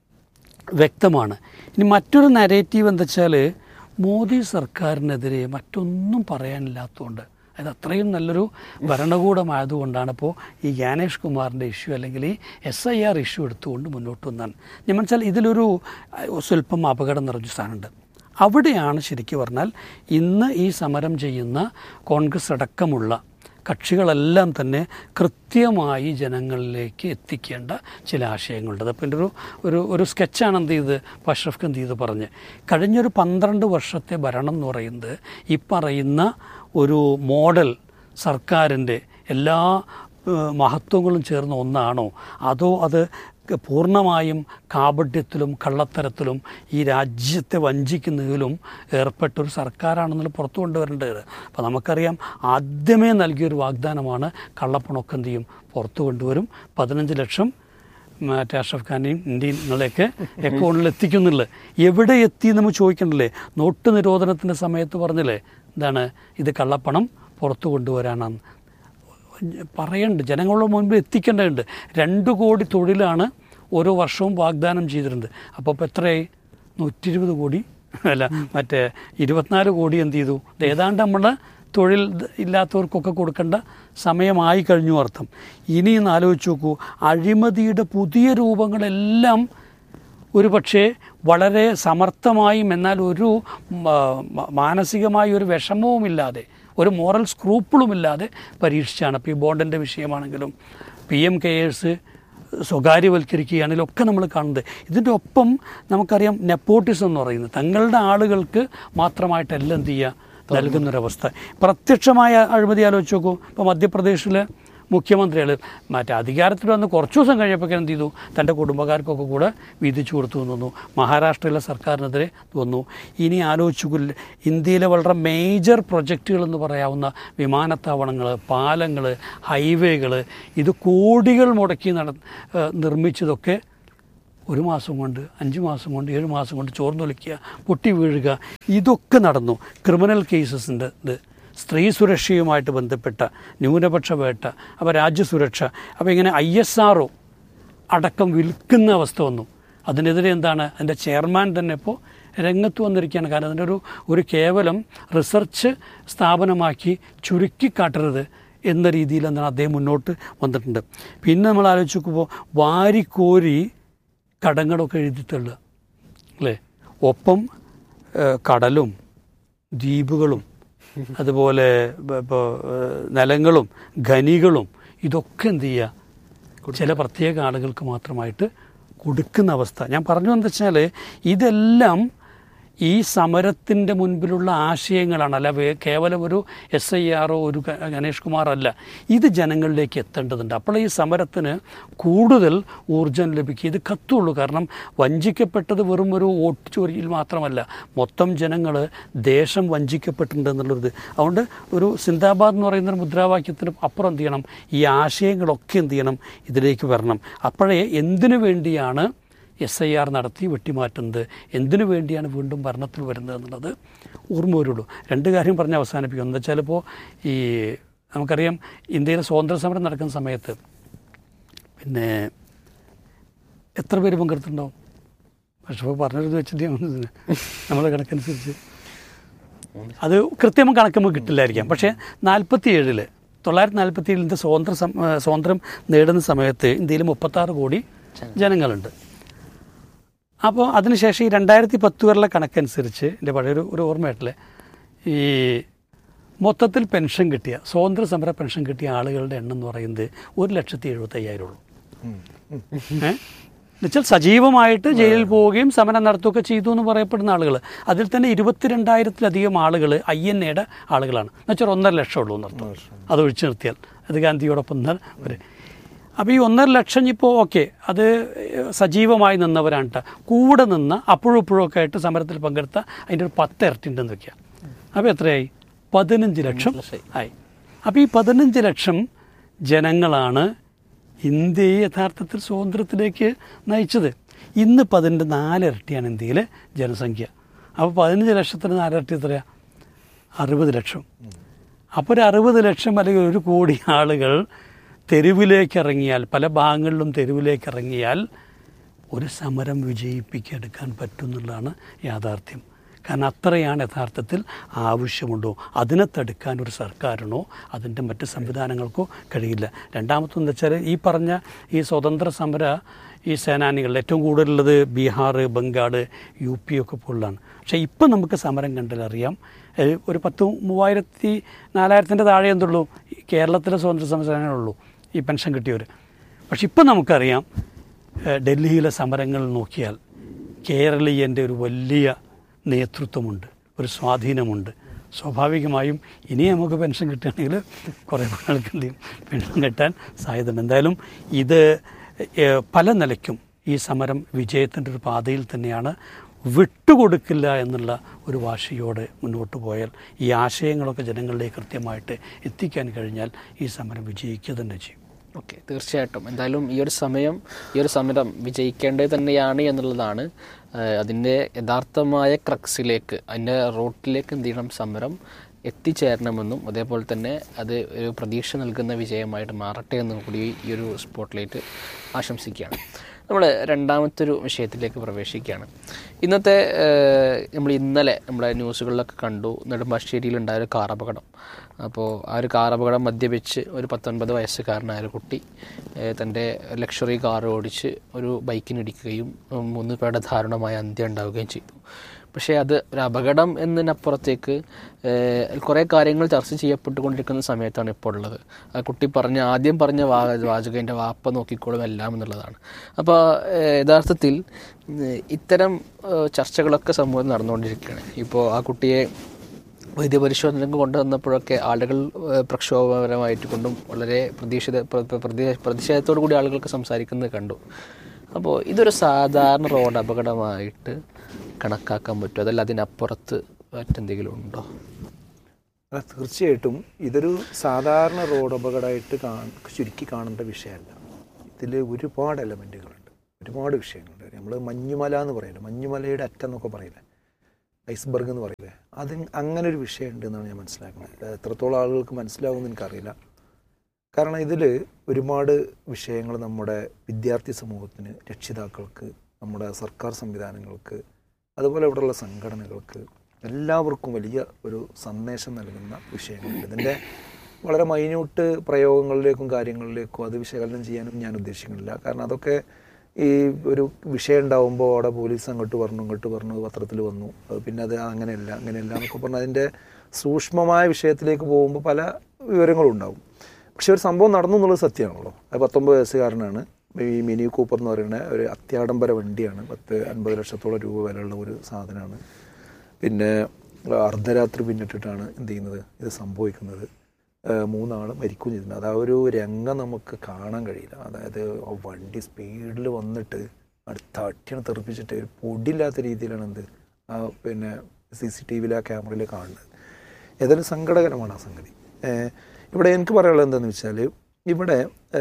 വ്യക്തമാണ് ഇനി മറ്റൊരു നരേറ്റീവ് എന്താ വെച്ചാൽ മോദി സർക്കാരിനെതിരെ മറ്റൊന്നും പറയാനില്ലാത്തതുകൊണ്ട് അത് അത്രയും നല്ലൊരു ഭരണകൂടമായതുകൊണ്ടാണ് ഇപ്പോൾ ഈ ജ്ഞാനേഷ് കുമാറിൻ്റെ ഇഷ്യൂ അല്ലെങ്കിൽ ഈ എസ് ഐ ആർ ഇഷ്യൂ എടുത്തുകൊണ്ട് മുന്നോട്ട് വന്നാണ് ഞാൻ മനസ്സിലാൽ ഇതിലൊരു അഹ്, സ്വല്പം അപകടം നിറഞ്ഞ സ്ഥാനമുണ്ട് അവിടെയാണ് ശരിക്കും പറഞ്ഞാൽ ഇന്ന് ഈ സമരം ചെയ്യുന്ന കോൺഗ്രസ് അടക്കമുള്ള കക്ഷികളെല്ലാം തന്നെ കൃത്യമായി ജനങ്ങളിലേക്ക് എത്തിക്കേണ്ട ചില ആശയങ്ങളുണ്ട് അതപ്പോൾ എൻ്റെ ഒരു ഒരു ഒരു സ്കെച്ചാണ് എന്ത് ചെയ്ത് അഷ്റഫ് എന്ത് ചെയ്ത് പറഞ്ഞ് കഴിഞ്ഞൊരു പന്ത്രണ്ട് വർഷത്തെ ഭരണം എന്ന് പറയുന്നത് ഈ പറയുന്ന ഒരു മോഡൽ സർക്കാരിൻ്റെ എല്ലാ ഏഹ്, മഹത്വങ്ങളും ചേർന്ന ഒന്നാണോ അതോ അത് പൂർണ്ണമായും കാപട്യത്തിലും കള്ളത്തരത്തിലും ഈ രാജ്യത്തെ വഞ്ചിക്കുന്നതിലും ഏർപ്പെട്ടൊരു സർക്കാരാണെന്നുള്ള പുറത്തു കൊണ്ടുവരേണ്ടത് അപ്പോൾ നമുക്കറിയാം ആദ്യമേ നൽകിയൊരു വാഗ്ദാനമാണ് കള്ളപ്പണമൊക്കെ എന്ത് ചെയ്യും പുറത്തു കൊണ്ടുവരും പതിനഞ്ച് ലക്ഷം മറ്റേ അഷ്റഫ് ഖാനെയും ഇന്ത്യകളെയൊക്കെ അക്കൗണ്ടിൽ എത്തിക്കുന്നുള്ളത് എവിടെ എത്തി നമ്മൾ ചോദിക്കണ്ടല്ലേ നോട്ട് നിരോധനത്തിൻ്റെ സമയത്ത് പറഞ്ഞില്ലേ എന്താണ് ഇത് കള്ളപ്പണം പുറത്തു കൊണ്ടുവരാനാണ് പറയണ്ട് ജനങ്ങളുടെ മുൻപിൽ എത്തിക്കേണ്ടതുണ്ട് രണ്ട് കോടി തൊഴിലാണ് ഓരോ വർഷവും വാഗ്ദാനം ചെയ്തിട്ടുണ്ട് അപ്പോൾ ഇപ്പോൾ എത്രയായി നൂറ്റി ഇരുപത് കോടി അല്ല മറ്റേ ഇരുപത്തിനാല് കോടി എന്ത് ചെയ്തു ഇത് ഏതാണ്ട് നമ്മുടെ തൊഴിൽ ഇല്ലാത്തവർക്കൊക്കെ കൊടുക്കേണ്ട സമയമായി കഴിഞ്ഞു അർത്ഥം ഇനി ഒന്ന് ആലോചിച്ച് നോക്കൂ അഴിമതിയുടെ പുതിയ രൂപങ്ങളെല്ലാം ഒരു പക്ഷേ വളരെ സമർത്ഥമായും എന്നാൽ ഒരു മ- മ- മാനസികമായ ഒരു വിഷമവുമില്ലാതെ ഒരു മോറൽ സ്ക്രൂപ്പിളുമില്ലാതെ പരീക്ഷിച്ചാണ് ഇപ്പോൾ ഈ ബോണ്ടിൻ്റെ വിഷയമാണെങ്കിലും പി എം കെ എസ് സ്വകാര്യവൽക്കരിക്കുകയാണെങ്കിലും ഒക്കെ നമ്മൾ കാണുന്നത് ഇതിൻ്റെ ഒപ്പം നമുക്കറിയാം നെപ്പോട്ടിസം എന്ന് പറയുന്നത് തങ്ങളുടെ ആളുകൾക്ക് മാത്രമായിട്ടല്ല എന്ത് ചെയ്യുക നൽകുന്നൊരവസ്ഥ പ്രത്യക്ഷമായ അഴിമതി ആലോചിച്ച് നോക്കൂ ഇപ്പോൾ മധ്യപ്രദേശിൽ മുഖ്യമന്ത്രികൾ മറ്റേ അധികാരത്തിൽ വന്ന് കുറച്ച് ദിവസം കഴിഞ്ഞപ്പോൾ എന്ത് ചെയ്തു തൻ്റെ കുടുംബക്കാർക്കൊക്കെ കൂടെ വീതിച്ചു കൊടുത്തു എന്ന് തോന്നുന്നു മഹാരാഷ്ട്രയിലെ സർക്കാരിനെതിരെ തോന്നുന്നു ഇനി ആലോചിച്ചു ഇന്ത്യയിലെ വളരെ മേജർ പ്രൊജക്റ്റുകൾ എന്ന് പറയാവുന്ന വിമാനത്താവളങ്ങൾ പാലങ്ങൾ ഹൈവേകൾ ഇത് കോടികൾ മുടക്കി നട ഏഹ് നിർമ്മിച്ചതൊക്കെ ഒരു മാസം കൊണ്ട് അഞ്ച് മാസം കൊണ്ട് ഏഴ് മാസം കൊണ്ട് ചോർന്നൊലിക്കുക പൊട്ടി വീഴുക ഇതൊക്കെ നടന്നു ക്രിമിനൽ കേസസിൻ്റെ ഇത് സ്ത്രീ സുരക്ഷയുമായിട്ട് ബന്ധപ്പെട്ട ന്യൂനപക്ഷ വേട്ട അപ്പോൾ രാജ്യസുരക്ഷ അപ്പോൾ ഇങ്ങനെ ഐ എസ് ആർ അടക്കം വിൽക്കുന്ന അവസ്ഥ വന്നു അതിനെതിരെ എന്താണ് അതിൻ്റെ ചെയർമാൻ തന്നെ ഇപ്പോൾ രംഗത്ത് വന്നിരിക്കുകയാണ് കാരണം അതിൻ്റെ ഒരു ഒരു കേവലം റിസർച്ച് സ്ഥാപനമാക്കി ചുരുക്കിക്കാട്ടരുത് എന്ന രീതിയിൽ എന്താണ് അദ്ദേഹം മുന്നോട്ട് വന്നിട്ടുണ്ട് പിന്നെ നമ്മൾ ആലോചിച്ച് നോക്കുമ്പോൾ വാരിക്കോരി കടങ്ങളൊക്കെ എഴുതി തള്ളുക അല്ലേ ഒപ്പം ഏഹ്, കടലും ദ്വീപുകളും അതുപോലെ ഇപ്പോൾ നിലങ്ങളും ഖനികളും ഇതൊക്കെ എന്ത് ചെയ്യുക ചില പ്രത്യേക ആളുകൾക്ക് മാത്രമായിട്ട് കൊടുക്കുന്ന അവസ്ഥ ഞാൻ പറഞ്ഞു എന്താ വെച്ചാൽ ഇതെല്ലാം ഈ സമരത്തിൻ്റെ മുൻപിലുള്ള ആശയങ്ങളാണ് അല്ല വേ- കേവലം ഒരു എസ് ഐ ആറോ ഒരു ഗ- ഗണേഷ് കുമാറോ അല്ല ഇത് ജനങ്ങളിലേക്ക് എത്തേണ്ടതുണ്ട് അപ്പോൾ ഈ സമരത്തിന് കൂടുതൽ ഊർജം ലഭിക്കുക ഇത് കത്തുള്ളൂ കാരണം വഞ്ചിക്കപ്പെട്ടത് വെറും ഒരു വോട്ട് ചോരിയിൽ മാത്രമല്ല മൊത്തം ജനങ്ങൾ ദേശം വഞ്ചിക്കപ്പെട്ടിട്ടുണ്ട് എന്നുള്ളത് അതുകൊണ്ട് ഒരു സിന്ദാബാദ് എന്ന് പറയുന്ന ഒരു മുദ്രാവാക്യത്തിന് അപ്പുറം എന്ത് ചെയ്യണം ഈ ആശയങ്ങളൊക്കെ എന്ത് ചെയ്യണം ഇതിലേക്ക് വരണം അപ്പോഴേ എന്തിനു വേണ്ടിയാണ് എസ് ഐ ആർ നടത്തി വെട്ടിമാറ്റുന്നത് എന്തിനു വേണ്ടിയാണ് വീണ്ടും ഭരണത്തിൽ വരുന്നത് എന്നുള്ളത് ഓർമ്മ വരുള്ളൂ രണ്ട് കാര്യം പറഞ്ഞ് അവസാനിപ്പിക്കും എന്ന് വെച്ചാൽ ഇപ്പോൾ ഈ നമുക്കറിയാം ഇന്ത്യയിൽ സ്വാതന്ത്ര്യ സമരം നടക്കുന്ന സമയത്ത് പിന്നെ എത്ര പേര് പങ്കെടുത്തിട്ടുണ്ടാവും പക്ഷെ ഇപ്പോൾ പറഞ്ഞത് വെച്ചിട്ട് നമ്മുടെ കണക്കനുസരിച്ച് അത് കൃത്യം കണക്ക് നമുക്ക് കിട്ടില്ലായിരിക്കാം പക്ഷേ നാൽപ്പത്തി ഏഴില് തൊള്ളായിരത്തി നാൽപ്പത്തി ഏഴിൽ ഇന്ത്യ സ്വാതന്ത്ര്യ സം- ഏ, സ്വാതന്ത്ര്യം നേടുന്ന സമയത്ത് ഇന്ത്യയിൽ മുപ്പത്താറ് കോടി ജനങ്ങളുണ്ട് അപ്പോൾ അതിനുശേഷം ഈ രണ്ടായിരത്തി പത്ത് വരെയുള്ള കണക്കനുസരിച്ച് എൻ്റെ പഴയൊരു ഒരു ഓർമ്മയായിട്ടില്ലേ ഈ മൊത്തത്തിൽ പെൻഷൻ കിട്ടിയ സ്വാതന്ത്ര്യ സമര പെൻഷൻ കിട്ടിയ ആളുകളുടെ എണ്ണം എന്ന് പറയുന്നത് ഒരു ലക്ഷത്തി എഴുപത്തയ്യായിരം ഉള്ളൂ ഏ? എന്നുവെച്ചാൽ സജീവമായിട്ട് ജയിലിൽ പോവുകയും സമരം നടത്തുകയൊക്കെ ചെയ്തു എന്ന് പറയപ്പെടുന്ന ആളുകൾ അതിൽ തന്നെ ഇരുപത്തിരണ്ടായിരത്തിലധികം ആളുകൾ ഐ എൻ എയുടെ ആളുകളാണ് എന്നുവെച്ചാൽ ഒന്നര ലക്ഷം ഉള്ളൂ എന്നർത്ഥം അത് ഒഴിച്ചു നിർത്തിയാൽ അത് ഗാന്ധിയോടൊപ്പം നിന്നാൽ ഒരു അപ്പോൾ ഈ ഒന്നര ലക്ഷം ഇപ്പോൾ ഓക്കെ അത് സജീവമായി നിന്നവരാണ് ട്ടോ. കൂടെ നിന്ന് അപ്പോഴും ഇപ്പോഴും ഒക്കെ ആയിട്ട് സമരത്തിൽ പങ്കെടുത്ത അതിൻ്റെ ഒരു പത്ത് ഇരട്ടി ഉണ്ടെന്ന് വെക്കുക അപ്പോൾ എത്രയായി പതിനഞ്ച് ലക്ഷം ആയി അപ്പോൾ ഈ പതിനഞ്ച് ലക്ഷം ജനങ്ങളാണ് ഇന്ത്യയെ യഥാർത്ഥത്തിൽ സ്വാതന്ത്ര്യത്തിലേക്ക് നയിച്ചത് ഇന്നിപ്പോൾ അതിൻ്റെ നാലിരട്ടിയാണ് ഇന്ത്യയിലെ ജനസംഖ്യ അപ്പോൾ പതിനഞ്ച് ലക്ഷത്തിന് നാലിരട്ടി എത്രയാ അറുപത് ലക്ഷം അപ്പോൾ ഒരു അറുപത് ലക്ഷം അല്ലെങ്കിൽ ഒരു കോടി ആളുകൾ തെരുവിലേക്ക് ഇറങ്ങിയാൽ പല ഭാഗങ്ങളിലും തെരുവിലേക്ക് ഇറങ്ങിയാൽ ഒരു സമരം വിജയിപ്പിക്കെടുക്കാൻ പറ്റും എന്നുള്ളതാണ് യാഥാർത്ഥ്യം കാരണം അത്രയാണ് യഥാർത്ഥത്തിൽ ആവശ്യമുണ്ടോ അതിനെ തടുക്കാൻ ഒരു സർക്കാരിനോ അതിൻ്റെ മറ്റ് സംവിധാനങ്ങൾക്കോ കഴിയില്ല രണ്ടാമത്തെന്ന് വെച്ചാൽ ഈ പറഞ്ഞ ഈ സ്വതന്ത്ര സമര ഈ സേനാനികൾ ഏറ്റവും കൂടുതലുള്ളത് ബീഹാർ ബംഗാൾ യു പി ഒക്കെ പോലുള്ളതാണ് പക്ഷേ ഇപ്പം നമുക്ക് സമരം കണ്ടാൽ അറിയാം ഏഹ് ഒരു പത്ത് മൂവായിരത്തി നാലായിരത്തിൻ്റെ താഴെ എന്തുള്ളൂ ഈ കേരളത്തിലെ സ്വതന്ത്ര സമര സേനാനികളുള്ളൂ ഈ പെൻഷൻ കിട്ടിയവർ പക്ഷെ ഇപ്പം നമുക്കറിയാം ഏഹ് ഡൽഹിയിലെ സമരങ്ങൾ നോക്കിയാൽ കേരളീയൻ്റെ ഒരു വലിയ നേതൃത്വമുണ്ട് ഒരു സ്വാധീനമുണ്ട് സ്വാഭാവികമായും ഇനി നമുക്ക് പെൻഷൻ കിട്ടുകയാണെങ്കിൽ കുറേ ആൾക്ക് എന്ത് ചെയ്യും പെൻഷൻ കിട്ടാൻ സാധ്യതയുണ്ട് എന്തായാലും ഇത് ഏഹ്, പല നിലയ്ക്കും ഈ സമരം വിജയത്തിൻ്റെ ഒരു പാതയിൽ തന്നെയാണ് വിട്ടുകൊടുക്കില്ല എന്നുള്ള ഒരു വാശിയോടെ മുന്നോട്ട് പോയാൽ ഈ ആശയങ്ങളൊക്കെ ജനങ്ങളിലേക്ക് കൃത്യമായിട്ട് എത്തിക്കാൻ കഴിഞ്ഞാൽ ഈ സമരം വിജയിക്കുക തന്നെ ചെയ്യും ഓക്കെ തീർച്ചയായിട്ടും എന്തായാലും ഈ ഒരു സമയം ഈ ഒരു സമരം വിജയിക്കേണ്ടത് തന്നെയാണ് എന്നുള്ളതാണ് ഏഹ് അതിൻ്റെ യഥാർത്ഥമായ ക്രക്സിലേക്ക് അതിൻ്റെ റൂട്ടിലേക്ക് എന്ത് ചെയ്യണം സമരം എത്തിച്ചേരണമെന്നും അതേപോലെ തന്നെ അത് ഒരു പ്രതീക്ഷ നൽകുന്ന വിജയമായിട്ട് മാറട്ടെ എന്നും കൂടി ഈ ഒരു സ്പോട്ട്ലൈറ്റ് ആശംസിക്കുകയാണ് നമ്മൾ രണ്ടാമത്തെ ഒരു വിഷയത്തിലേക്ക് പ്രവേശിക്കുകയാണ് ഇന്നത്തെ നമ്മൾ ഇന്നലെ നമ്മളെ ന്യൂസുകളിലൊക്കെ കണ്ടു നെടുമ്പാശ്ശേരിയിലുണ്ടായ ഒരു കാർ അപകടം അപ്പോൾ ആ ഒരു കാർ അപകടം മദ്യപിച്ച് ഒരു പത്തൊൻപത് വയസ്സുകാരനായ ഒരു കുട്ടി ഏഹ് തൻ്റെ ലക്ഷറി കാർ ഓടിച്ച് ഒരു ബൈക്കിനിടിക്കുകയും ഉം, മൂന്ന് പേരുടെ ദാരുണമായ അന്ത്യം ഉണ്ടാവുകയും ചെയ്തു പക്ഷേ അത് ഒരു അപകടം എന്നതിനപ്പുറത്തേക്ക് ഏഹ്, കുറേ കാര്യങ്ങൾ ചർച്ച ചെയ്യപ്പെട്ടുകൊണ്ടിരിക്കുന്ന സമയത്താണ് ഇപ്പോൾ ഉള്ളത് ആ കുട്ടി പറഞ്ഞ ആദ്യം പറഞ്ഞ വാ വാചകം എൻ്റെ വാപ്പ നോക്കിക്കോളും എല്ലാം എന്നുള്ളതാണ് അപ്പോൾ ഏഹ്, യഥാർത്ഥത്തിൽ ഉം, ഇത്തരം ഏഹ്, ചർച്ചകളൊക്കെ സമൂഹത്തിൽ നടന്നുകൊണ്ടിരിക്കുകയാണ് ഇപ്പോൾ ആ കുട്ടിയെ വൈദ്യപരിശോധനക്ക് കൊണ്ടുവന്നപ്പോഴൊക്കെ ആളുകൾ ഏഹ്, പ്രക്ഷോഭപരമായിട്ട് കൊണ്ടും വളരെ പ്രതീക്ഷിത പ്ര- പ്ര- പ്രതി- പ്രതിഷേധത്തോടു കൂടി ആളുകൾക്ക് സംസാരിക്കുന്നത് കണ്ടു അപ്പോൾ ഇതൊരു സാധാരണ റോഡ് അപകടമായിട്ട് കണക്കാക്കാൻ പറ്റുമോ അതല്ല അതിനപ്പുറത്ത് മറ്റെന്തെങ്കിലും ഉണ്ടോ അല്ല തീർച്ചയായിട്ടും ഇതൊരു സാധാരണ റോഡ് അപകടമായിട്ട് കാ ചുരുക്കി കാണേണ്ട വിഷയമല്ല ഇതിൽ ഒരുപാട് എലമെൻറ്റുകളുണ്ട് ഒരുപാട് വിഷയങ്ങളുണ്ട് നമ്മൾ മഞ്ഞുമല എന്ന് പറയില്ല മഞ്ഞുമലയുടെ അറ്റം എന്നൊക്കെ പറയില്ലേ ഐസ്ബർഗ് എന്ന് പറയില്ലേ അത് അങ്ങനെ ഒരു വിഷയം ഉണ്ട് എന്നാണ് ഞാൻ മനസ്സിലാക്കുന്നത് അത് എത്രത്തോളം ആളുകൾക്ക് മനസ്സിലാവുമെന്ന് എനിക്കറിയില്ല കാരണം ഇതിൽ ഒരുപാട് വിഷയങ്ങൾ നമ്മുടെ വിദ്യാർത്ഥി സമൂഹത്തിന് രക്ഷിതാക്കൾക്ക് നമ്മുടെ സർക്കാർ സംവിധാനങ്ങൾക്ക് അതുപോലെ ഇവിടെയുള്ള സംഘടനകൾക്ക് എല്ലാവർക്കും വലിയ ഒരു സന്ദേശം നൽകുന്ന വിഷയങ്ങളുണ്ട് ഇതിൻ്റെ വളരെ മൈന്യൂട്ട് പ്രയോഗങ്ങളിലേക്കും കാര്യങ്ങളിലേക്കും അത് വിശകലനം ചെയ്യാനും ഞാൻ ഉദ്ദേശിക്കുന്നില്ല കാരണം അതൊക്കെ ഈ ഒരു വിഷയം ഉണ്ടാവുമ്പോൾ അവിടെ പോലീസ് അങ്ങോട്ട് പറഞ്ഞു ഇങ്ങോട്ട് പറഞ്ഞു പത്രത്തിൽ വന്നു അത് പിന്നെ അത് അങ്ങനെയല്ല അങ്ങനെയല്ല എന്നൊക്കെ പറഞ്ഞ് അതിൻ്റെ സൂക്ഷ്മമായ വിഷയത്തിലേക്ക് പോകുമ്പോൾ പല വിവരങ്ങളും ഉണ്ടാവും പക്ഷെ ഒരു സംഭവം നടന്നു എന്നുള്ളത് സത്യമാണല്ലോ അത് പത്തൊമ്പത് വയസ്സുകാരനാണ് ഈ മിനി കൂപ്പർ എന്ന് പറയുന്ന ഒരു അത്യാഡംബര വണ്ടിയാണ് പത്ത് അൻപത് ലക്ഷത്തോളം രൂപ വിലയുള്ള ഒരു സാധനമാണ് പിന്നെ അർദ്ധരാത്രി പിന്നിട്ടിട്ടാണ് എന്ത് ചെയ്യുന്നത് ഇത് സംഭവിക്കുന്നത് ഏഹ് മൂന്നാൾ മരിക്കുകയും ചെയ്തിട്ടുണ്ട് അത് ആ ഒരു രംഗം നമുക്ക് കാണാൻ കഴിയില്ല അതായത് ആ വണ്ടി സ്പീഡിൽ വന്നിട്ട് അടുത്ത അട്ടിയാണ് തെറിപ്പിച്ചിട്ട് ഒരു പൊടിയില്ലാത്ത രീതിയിലാണ് എന്ത് ആ പിന്നെ സി സി ടി വിയിൽ ആ ക്യാമറയിൽ കാണുന്നത് ഏതായാലും സങ്കടകരമാണ് ആ സംഗതി ഏഹ് ഇവിടെ എനിക്ക് പറയാനുള്ളത് എന്താണെന്ന് വെച്ചാൽ ഇവിടെ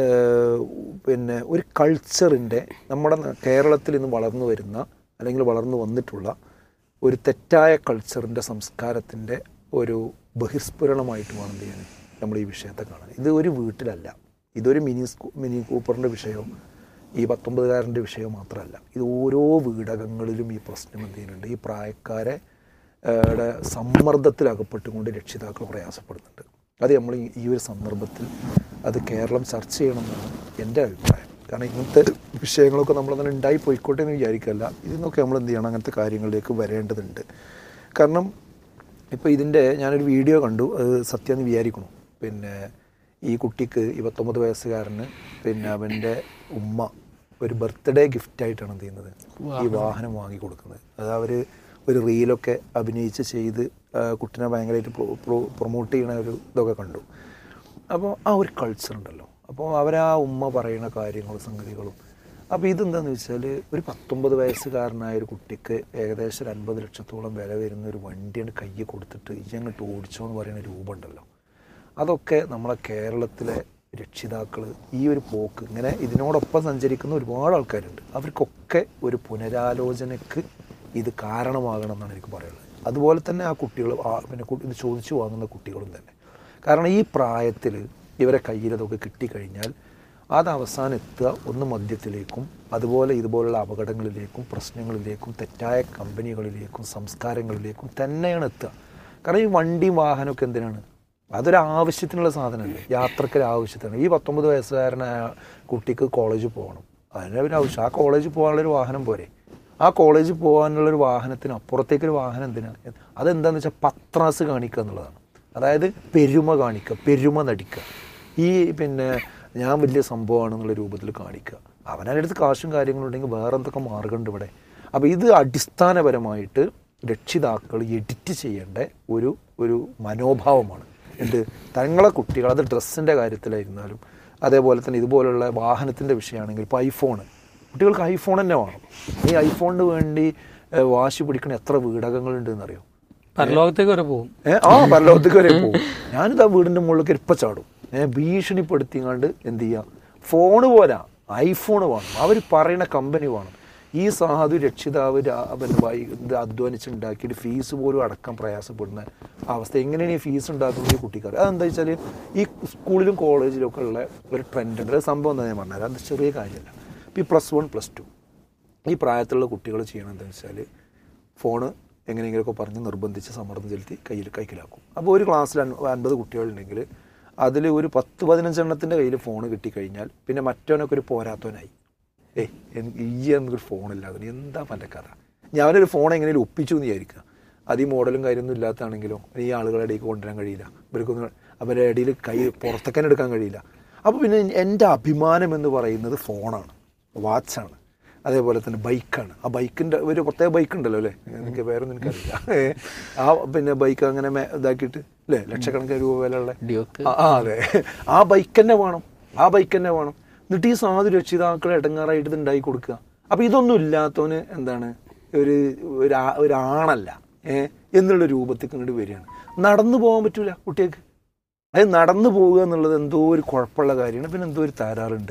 ഏഹ് പിന്നെ ഒരു കൾച്ചറിൻ്റെ നമ്മുടെ ന- കേരളത്തിൽ ഇന്ന് വളർന്നു വരുന്ന അല്ലെങ്കിൽ വളർന്നു വന്നിട്ടുള്ള ഒരു തെറ്റായ കൾച്ചറിൻ്റെ സംസ്കാരത്തിൻ്റെ ഒരു ബഹിസ്ഫുരണമായിട്ട് വേണം എന്ത് ചെയ്യാൻ നമ്മൾ ഈ വിഷയത്തെ കാണാൻ ഇത് ഒരു വീട്ടിലല്ല ഇതൊരു മിനി സ്കൂ മിനി കൂപ്പറിൻ്റെ വിഷയവും ഈ പത്തൊമ്പതുകാരൻ്റെ വിഷയം മാത്രമല്ല ഇത് ഓരോ വീടകങ്ങളിലും ഈ പ്രശ്നം എന്ത് ചെയ്യുന്നുണ്ട് ഈ പ്രായക്കാരെ ഏഹ് ടെ സമ്മർദ്ദത്തിൽ അകപ്പെട്ടുകൊണ്ട് രക്ഷിതാക്കൾ പ്രയാസപ്പെടുന്നുണ്ട് അത് നമ്മൾ ഈ- ഈ ഒരു സന്ദർഭത്തിൽ അത് കേരളം ചർച്ച ചെയ്യണമെന്നാണ് എൻ്റെ അഭിപ്രായം കാരണം ഇങ്ങനത്തെ വിഷയങ്ങളൊക്കെ നമ്മളങ്ങനെ ഉണ്ടായി പോയിക്കോട്ടെ എന്ന് വിചാരിക്കല്ല ഇതിന്നൊക്കെ നമ്മൾ എന്ത് ചെയ്യണം അങ്ങനത്തെ കാര്യങ്ങളിലേക്ക് വരേണ്ടതുണ്ട് കാരണം ഇപ്പോൾ ഇതിൻ്റെ ഞാനൊരു വീഡിയോ കണ്ടു അത് സത്യമെന്ന് വിചാരിക്കണം പിന്നെ ഈ കുട്ടിക്ക് ഈ പത്തൊമ്പത് വയസ്സുകാരന് പിന്നെ അവൻ്റെ ഉമ്മ ഒരു ബർത്ത്ഡേ ഗിഫ്റ്റായിട്ടാണ് എന്ത് ചെയ്യുന്നത് ഈ വാഹനം വാങ്ങി കൊടുക്കുന്നത് അത് അവർ ഒരു റീലൊക്കെ അഭിനയിച്ച് ചെയ്ത് ആ, കുട്ടിനെ ഭയങ്കരമായിട്ട് പ്രൊമോട്ട് ചെയ്യണ ഒരു ഇതൊക്കെ കണ്ടു അപ്പോൾ ആ ഒരു കൾച്ചർ ഉണ്ടല്ലോ അപ്പോൾ അവരാ ഉമ്മ പറയുന്ന കാര്യങ്ങളും സംഗതികളും അപ്പോൾ ഇതെന്താണെന്ന് വെച്ചാൽ ഒരു പത്തൊമ്പത് വയസ്സുകാരനായ ഒരു കുട്ടിക്ക് ഏകദേശം ഒരു അൻപത് ലക്ഷത്തോളം വില വരുന്ന ഒരു വണ്ടിയാണ് കയ്യിൽ കൊടുത്തിട്ട് ഈ അങ്ങോട്ട് ഓടിച്ചോ എന്ന് പറയുന്ന രൂപമുണ്ടല്ലോ അതൊക്കെ നമ്മളെ കേരളത്തിലെ രക്ഷിതാക്കൾ ഈ ഒരു പോക്ക് ഇങ്ങനെ ഇതിനോടൊപ്പം സഞ്ചരിക്കുന്ന ഒരുപാട് ആൾക്കാരുണ്ട് അവർക്കൊക്കെ ഒരു പുനരാലോചനയ്ക്ക് ഇത് കാരണമാകണം എന്നാണ് എനിക്ക് പറയുള്ളത് അതുപോലെ തന്നെ ആ കുട്ടികൾ ആ- പിന്നെ കു- ഇത് ചോദിച്ചു വാങ്ങുന്ന കുട്ടികളും തന്നെ കാരണം ഈ പ്രായത്തിൽ ഇവരെ കയ്യിൽ അതൊക്കെ കിട്ടിക്കഴിഞ്ഞാൽ അത് അവസാനം എത്തുക ഒന്ന് മദ്യത്തിലേക്കും അതുപോലെ ഇതുപോലുള്ള അപകടങ്ങളിലേക്കും പ്രശ്നങ്ങളിലേക്കും തെറ്റായ കമ്പനികളിലേക്കും സംസ്കാരങ്ങളിലേക്കും തന്നെയാണ് എത്തുക കാരണം ഈ വണ്ടിയും വാഹനമൊക്കെ എന്തിനാണ് അതൊരു ആവശ്യത്തിനുള്ള സാധനമല്ലേ യാത്രക്കൊരു ആവശ്യത്തിന് ഈ പത്തൊമ്പത് വയസ്സുകാരനായ കുട്ടിക്ക് കോളേജിൽ പോകണം അതിന് ഒരു ആവശ്യം ആ കോളേജിൽ പോകാനുള്ളൊരു വാഹനം പോരെ ആ കോളേജിൽ പോകാനുള്ളൊരു വാഹനത്തിന് അപ്പുറത്തേക്കൊരു വാഹനം എന്തിനാണ് അതെന്താണെന്ന് വെച്ചാൽ പത്രാസ് കാണിക്കുക എന്നുള്ളതാണ് അതായത് പെരുമ കാണിക്കുക പെരുമ നടിക്കുക ഈ പിന്നെ ഞാൻ വലിയ സംഭവമാണെന്നുള്ള രൂപത്തിൽ കാണിക്കുക അവനവൻ്റെ അടുത്ത് കാശും കാര്യങ്ങളും ഉണ്ടെങ്കിൽ വേറെ എന്തൊക്കെ മാർഗമുണ്ട് ഇവിടെ അപ്പോൾ ഇത് അടിസ്ഥാനപരമായിട്ട് രക്ഷിതാക്കൾ എഡിറ്റ് ചെയ്യേണ്ട ഒരു ഒരു മനോഭാവമാണ് എന്ത് തങ്ങളെ കുട്ടികൾ അത് ഡ്രസ്സിൻ്റെ കാര്യത്തിലായിരുന്നാലും അതേപോലെ തന്നെ ഇതുപോലുള്ള വാഹനത്തിൻ്റെ വിഷയമാണെങ്കിൽ ഇപ്പോൾ ഐഫോൺ കുട്ടികൾക്ക് ഐഫോൺ തന്നെ വേണം ഈ ഐഫോണിന് വേണ്ടി ഏഹ്, വാശി പിടിക്കണ എത്ര വീടകങ്ങളുണ്ട് എന്നറിയോ പരലോകത്തേക്ക് വരെ പോകും ഏ ആ പരലോകത്തേക്ക് വരെ പോകും ഞാനിത് ആ വീടിൻ്റെ മുകളിലേക്ക് ഇരിപ്പ ചാടും ഏ ഭീഷണിപ്പെടുത്തിങ്ങാണ്ട് എന്ത് ചെയ്യുക ഫോണ് പോരാ ഐഫോൺ വേണം അവർ പറയുന്ന കമ്പനി വേണം ഈ സാധു രക്ഷിതാവ് രാ- പിന്നെ വൈ ഇത് അധ്വാനിച്ചുണ്ടാക്കിയിട്ട് ഫീസ് പോലും അടക്കം പ്രയാസപ്പെടുന്ന അവസ്ഥ എങ്ങനെയാണ് ഈ ഫീസ് ഉണ്ടാക്കുന്നത് ഈ കുട്ടിക്കാർ അതെന്താ വെച്ചാൽ ഈ സ്കൂളിലും കോളേജിലും ഒക്കെ ഉള്ള ഒരു ട്രെൻഡ് ഉണ്ട് അത് സംഭവം എന്താ ഞാൻ പറഞ്ഞത് അത് ചെറിയ കാര്യമല്ല ഇപ്പോൾ ഈ പ്ലസ് വൺ പ്ലസ് ടു ഈ പ്രായത്തിലുള്ള കുട്ടികൾ ചെയ്യണം എന്താണെന്ന് വെച്ചാൽ ഫോണ് എങ്ങനെയെങ്കിലുമൊക്കെ പറഞ്ഞ് നിർബന്ധിച്ച് സമ്മർദ്ദം ചെലുത്തി കയ്യിൽ കൈക്കലാക്കും അപ്പോൾ ഒരു ക്ലാസ്സിൽ അൻ- അൻപത് കുട്ടികളുണ്ടെങ്കിൽ അതിൽ ഒരു പത്ത് പതിനഞ്ചെണ്ണത്തിൻ്റെ കയ്യിൽ ഫോൺ കിട്ടിക്കഴിഞ്ഞാൽ പിന്നെ മറ്റവനൊക്കെ ഒരു പോരാത്തവനായി ഏയ് എനിക്ക് ഈ എന്നൊരു ഫോണില്ലാതെ എന്താ എൻ്റെ കഥ ഞാനൊരു ഫോൺ എങ്ങനെയും ഒപ്പിച്ചു എന്ന് വിചാരിക്കുക അത് ഈ മോഡലും കാര്യമൊന്നും ഇല്ലാത്താണെങ്കിലോ ഈ ആളുകളുടെ ഇടയിൽ കൊണ്ടുവരാൻ കഴിയില്ല ഇവർക്കൊന്നും അവരുടെ ഇടയിൽ കൈ പുറത്തേക്കാൻ എടുക്കാൻ കഴിയില്ല അപ്പോൾ പിന്നെ എൻ്റെ അഭിമാനം എന്ന് പറയുന്നത് ഫോണാണ് വാച്ചാണ് അതേപോലെ തന്നെ ബൈക്കാണ് ആ ബൈക്കിൻ്റെ ഒരു പ്രത്യേക ബൈക്ക് ഉണ്ടല്ലോ അല്ലേ എനിക്ക് വേറൊന്നും എനിക്കറിയില്ല ഏ, ആ പിന്നെ ബൈക്ക് അങ്ങനെ മേ- ഇതാക്കിയിട്ട് അല്ലേ ലക്ഷക്കണക്കിന് രൂപ വിലയുള്ള ഡ്യൂക്ക് ആ ആ, അതെ ആ ബൈക്ക് തന്നെ വേണം ആ ബൈക്ക് തന്നെ വേണം എന്നിട്ട് ഈ സാധു രക്ഷിതാക്കളെ ഇടങ്ങാറായിട്ട് ഇത് ഉണ്ടാക്കി കൊടുക്കുക അപ്പം ഇതൊന്നും ഇല്ലാത്തവന് എന്താണ് ഒരു ഒരു ആ- ഒരു ആണല്ല ഏ എന്നുള്ള രൂപത്തിൽ ഇങ്ങോട്ട് വരികയാണ് നടന്നു പോകാൻ പറ്റൂല കുട്ടികൾക്ക് അത് നടന്നു പോവുക എന്നുള്ളത് എന്തോ ഒരു കുഴപ്പമുള്ള കാര്യമാണ് പിന്നെ എന്തോ ഒരു തകരാറുണ്ട്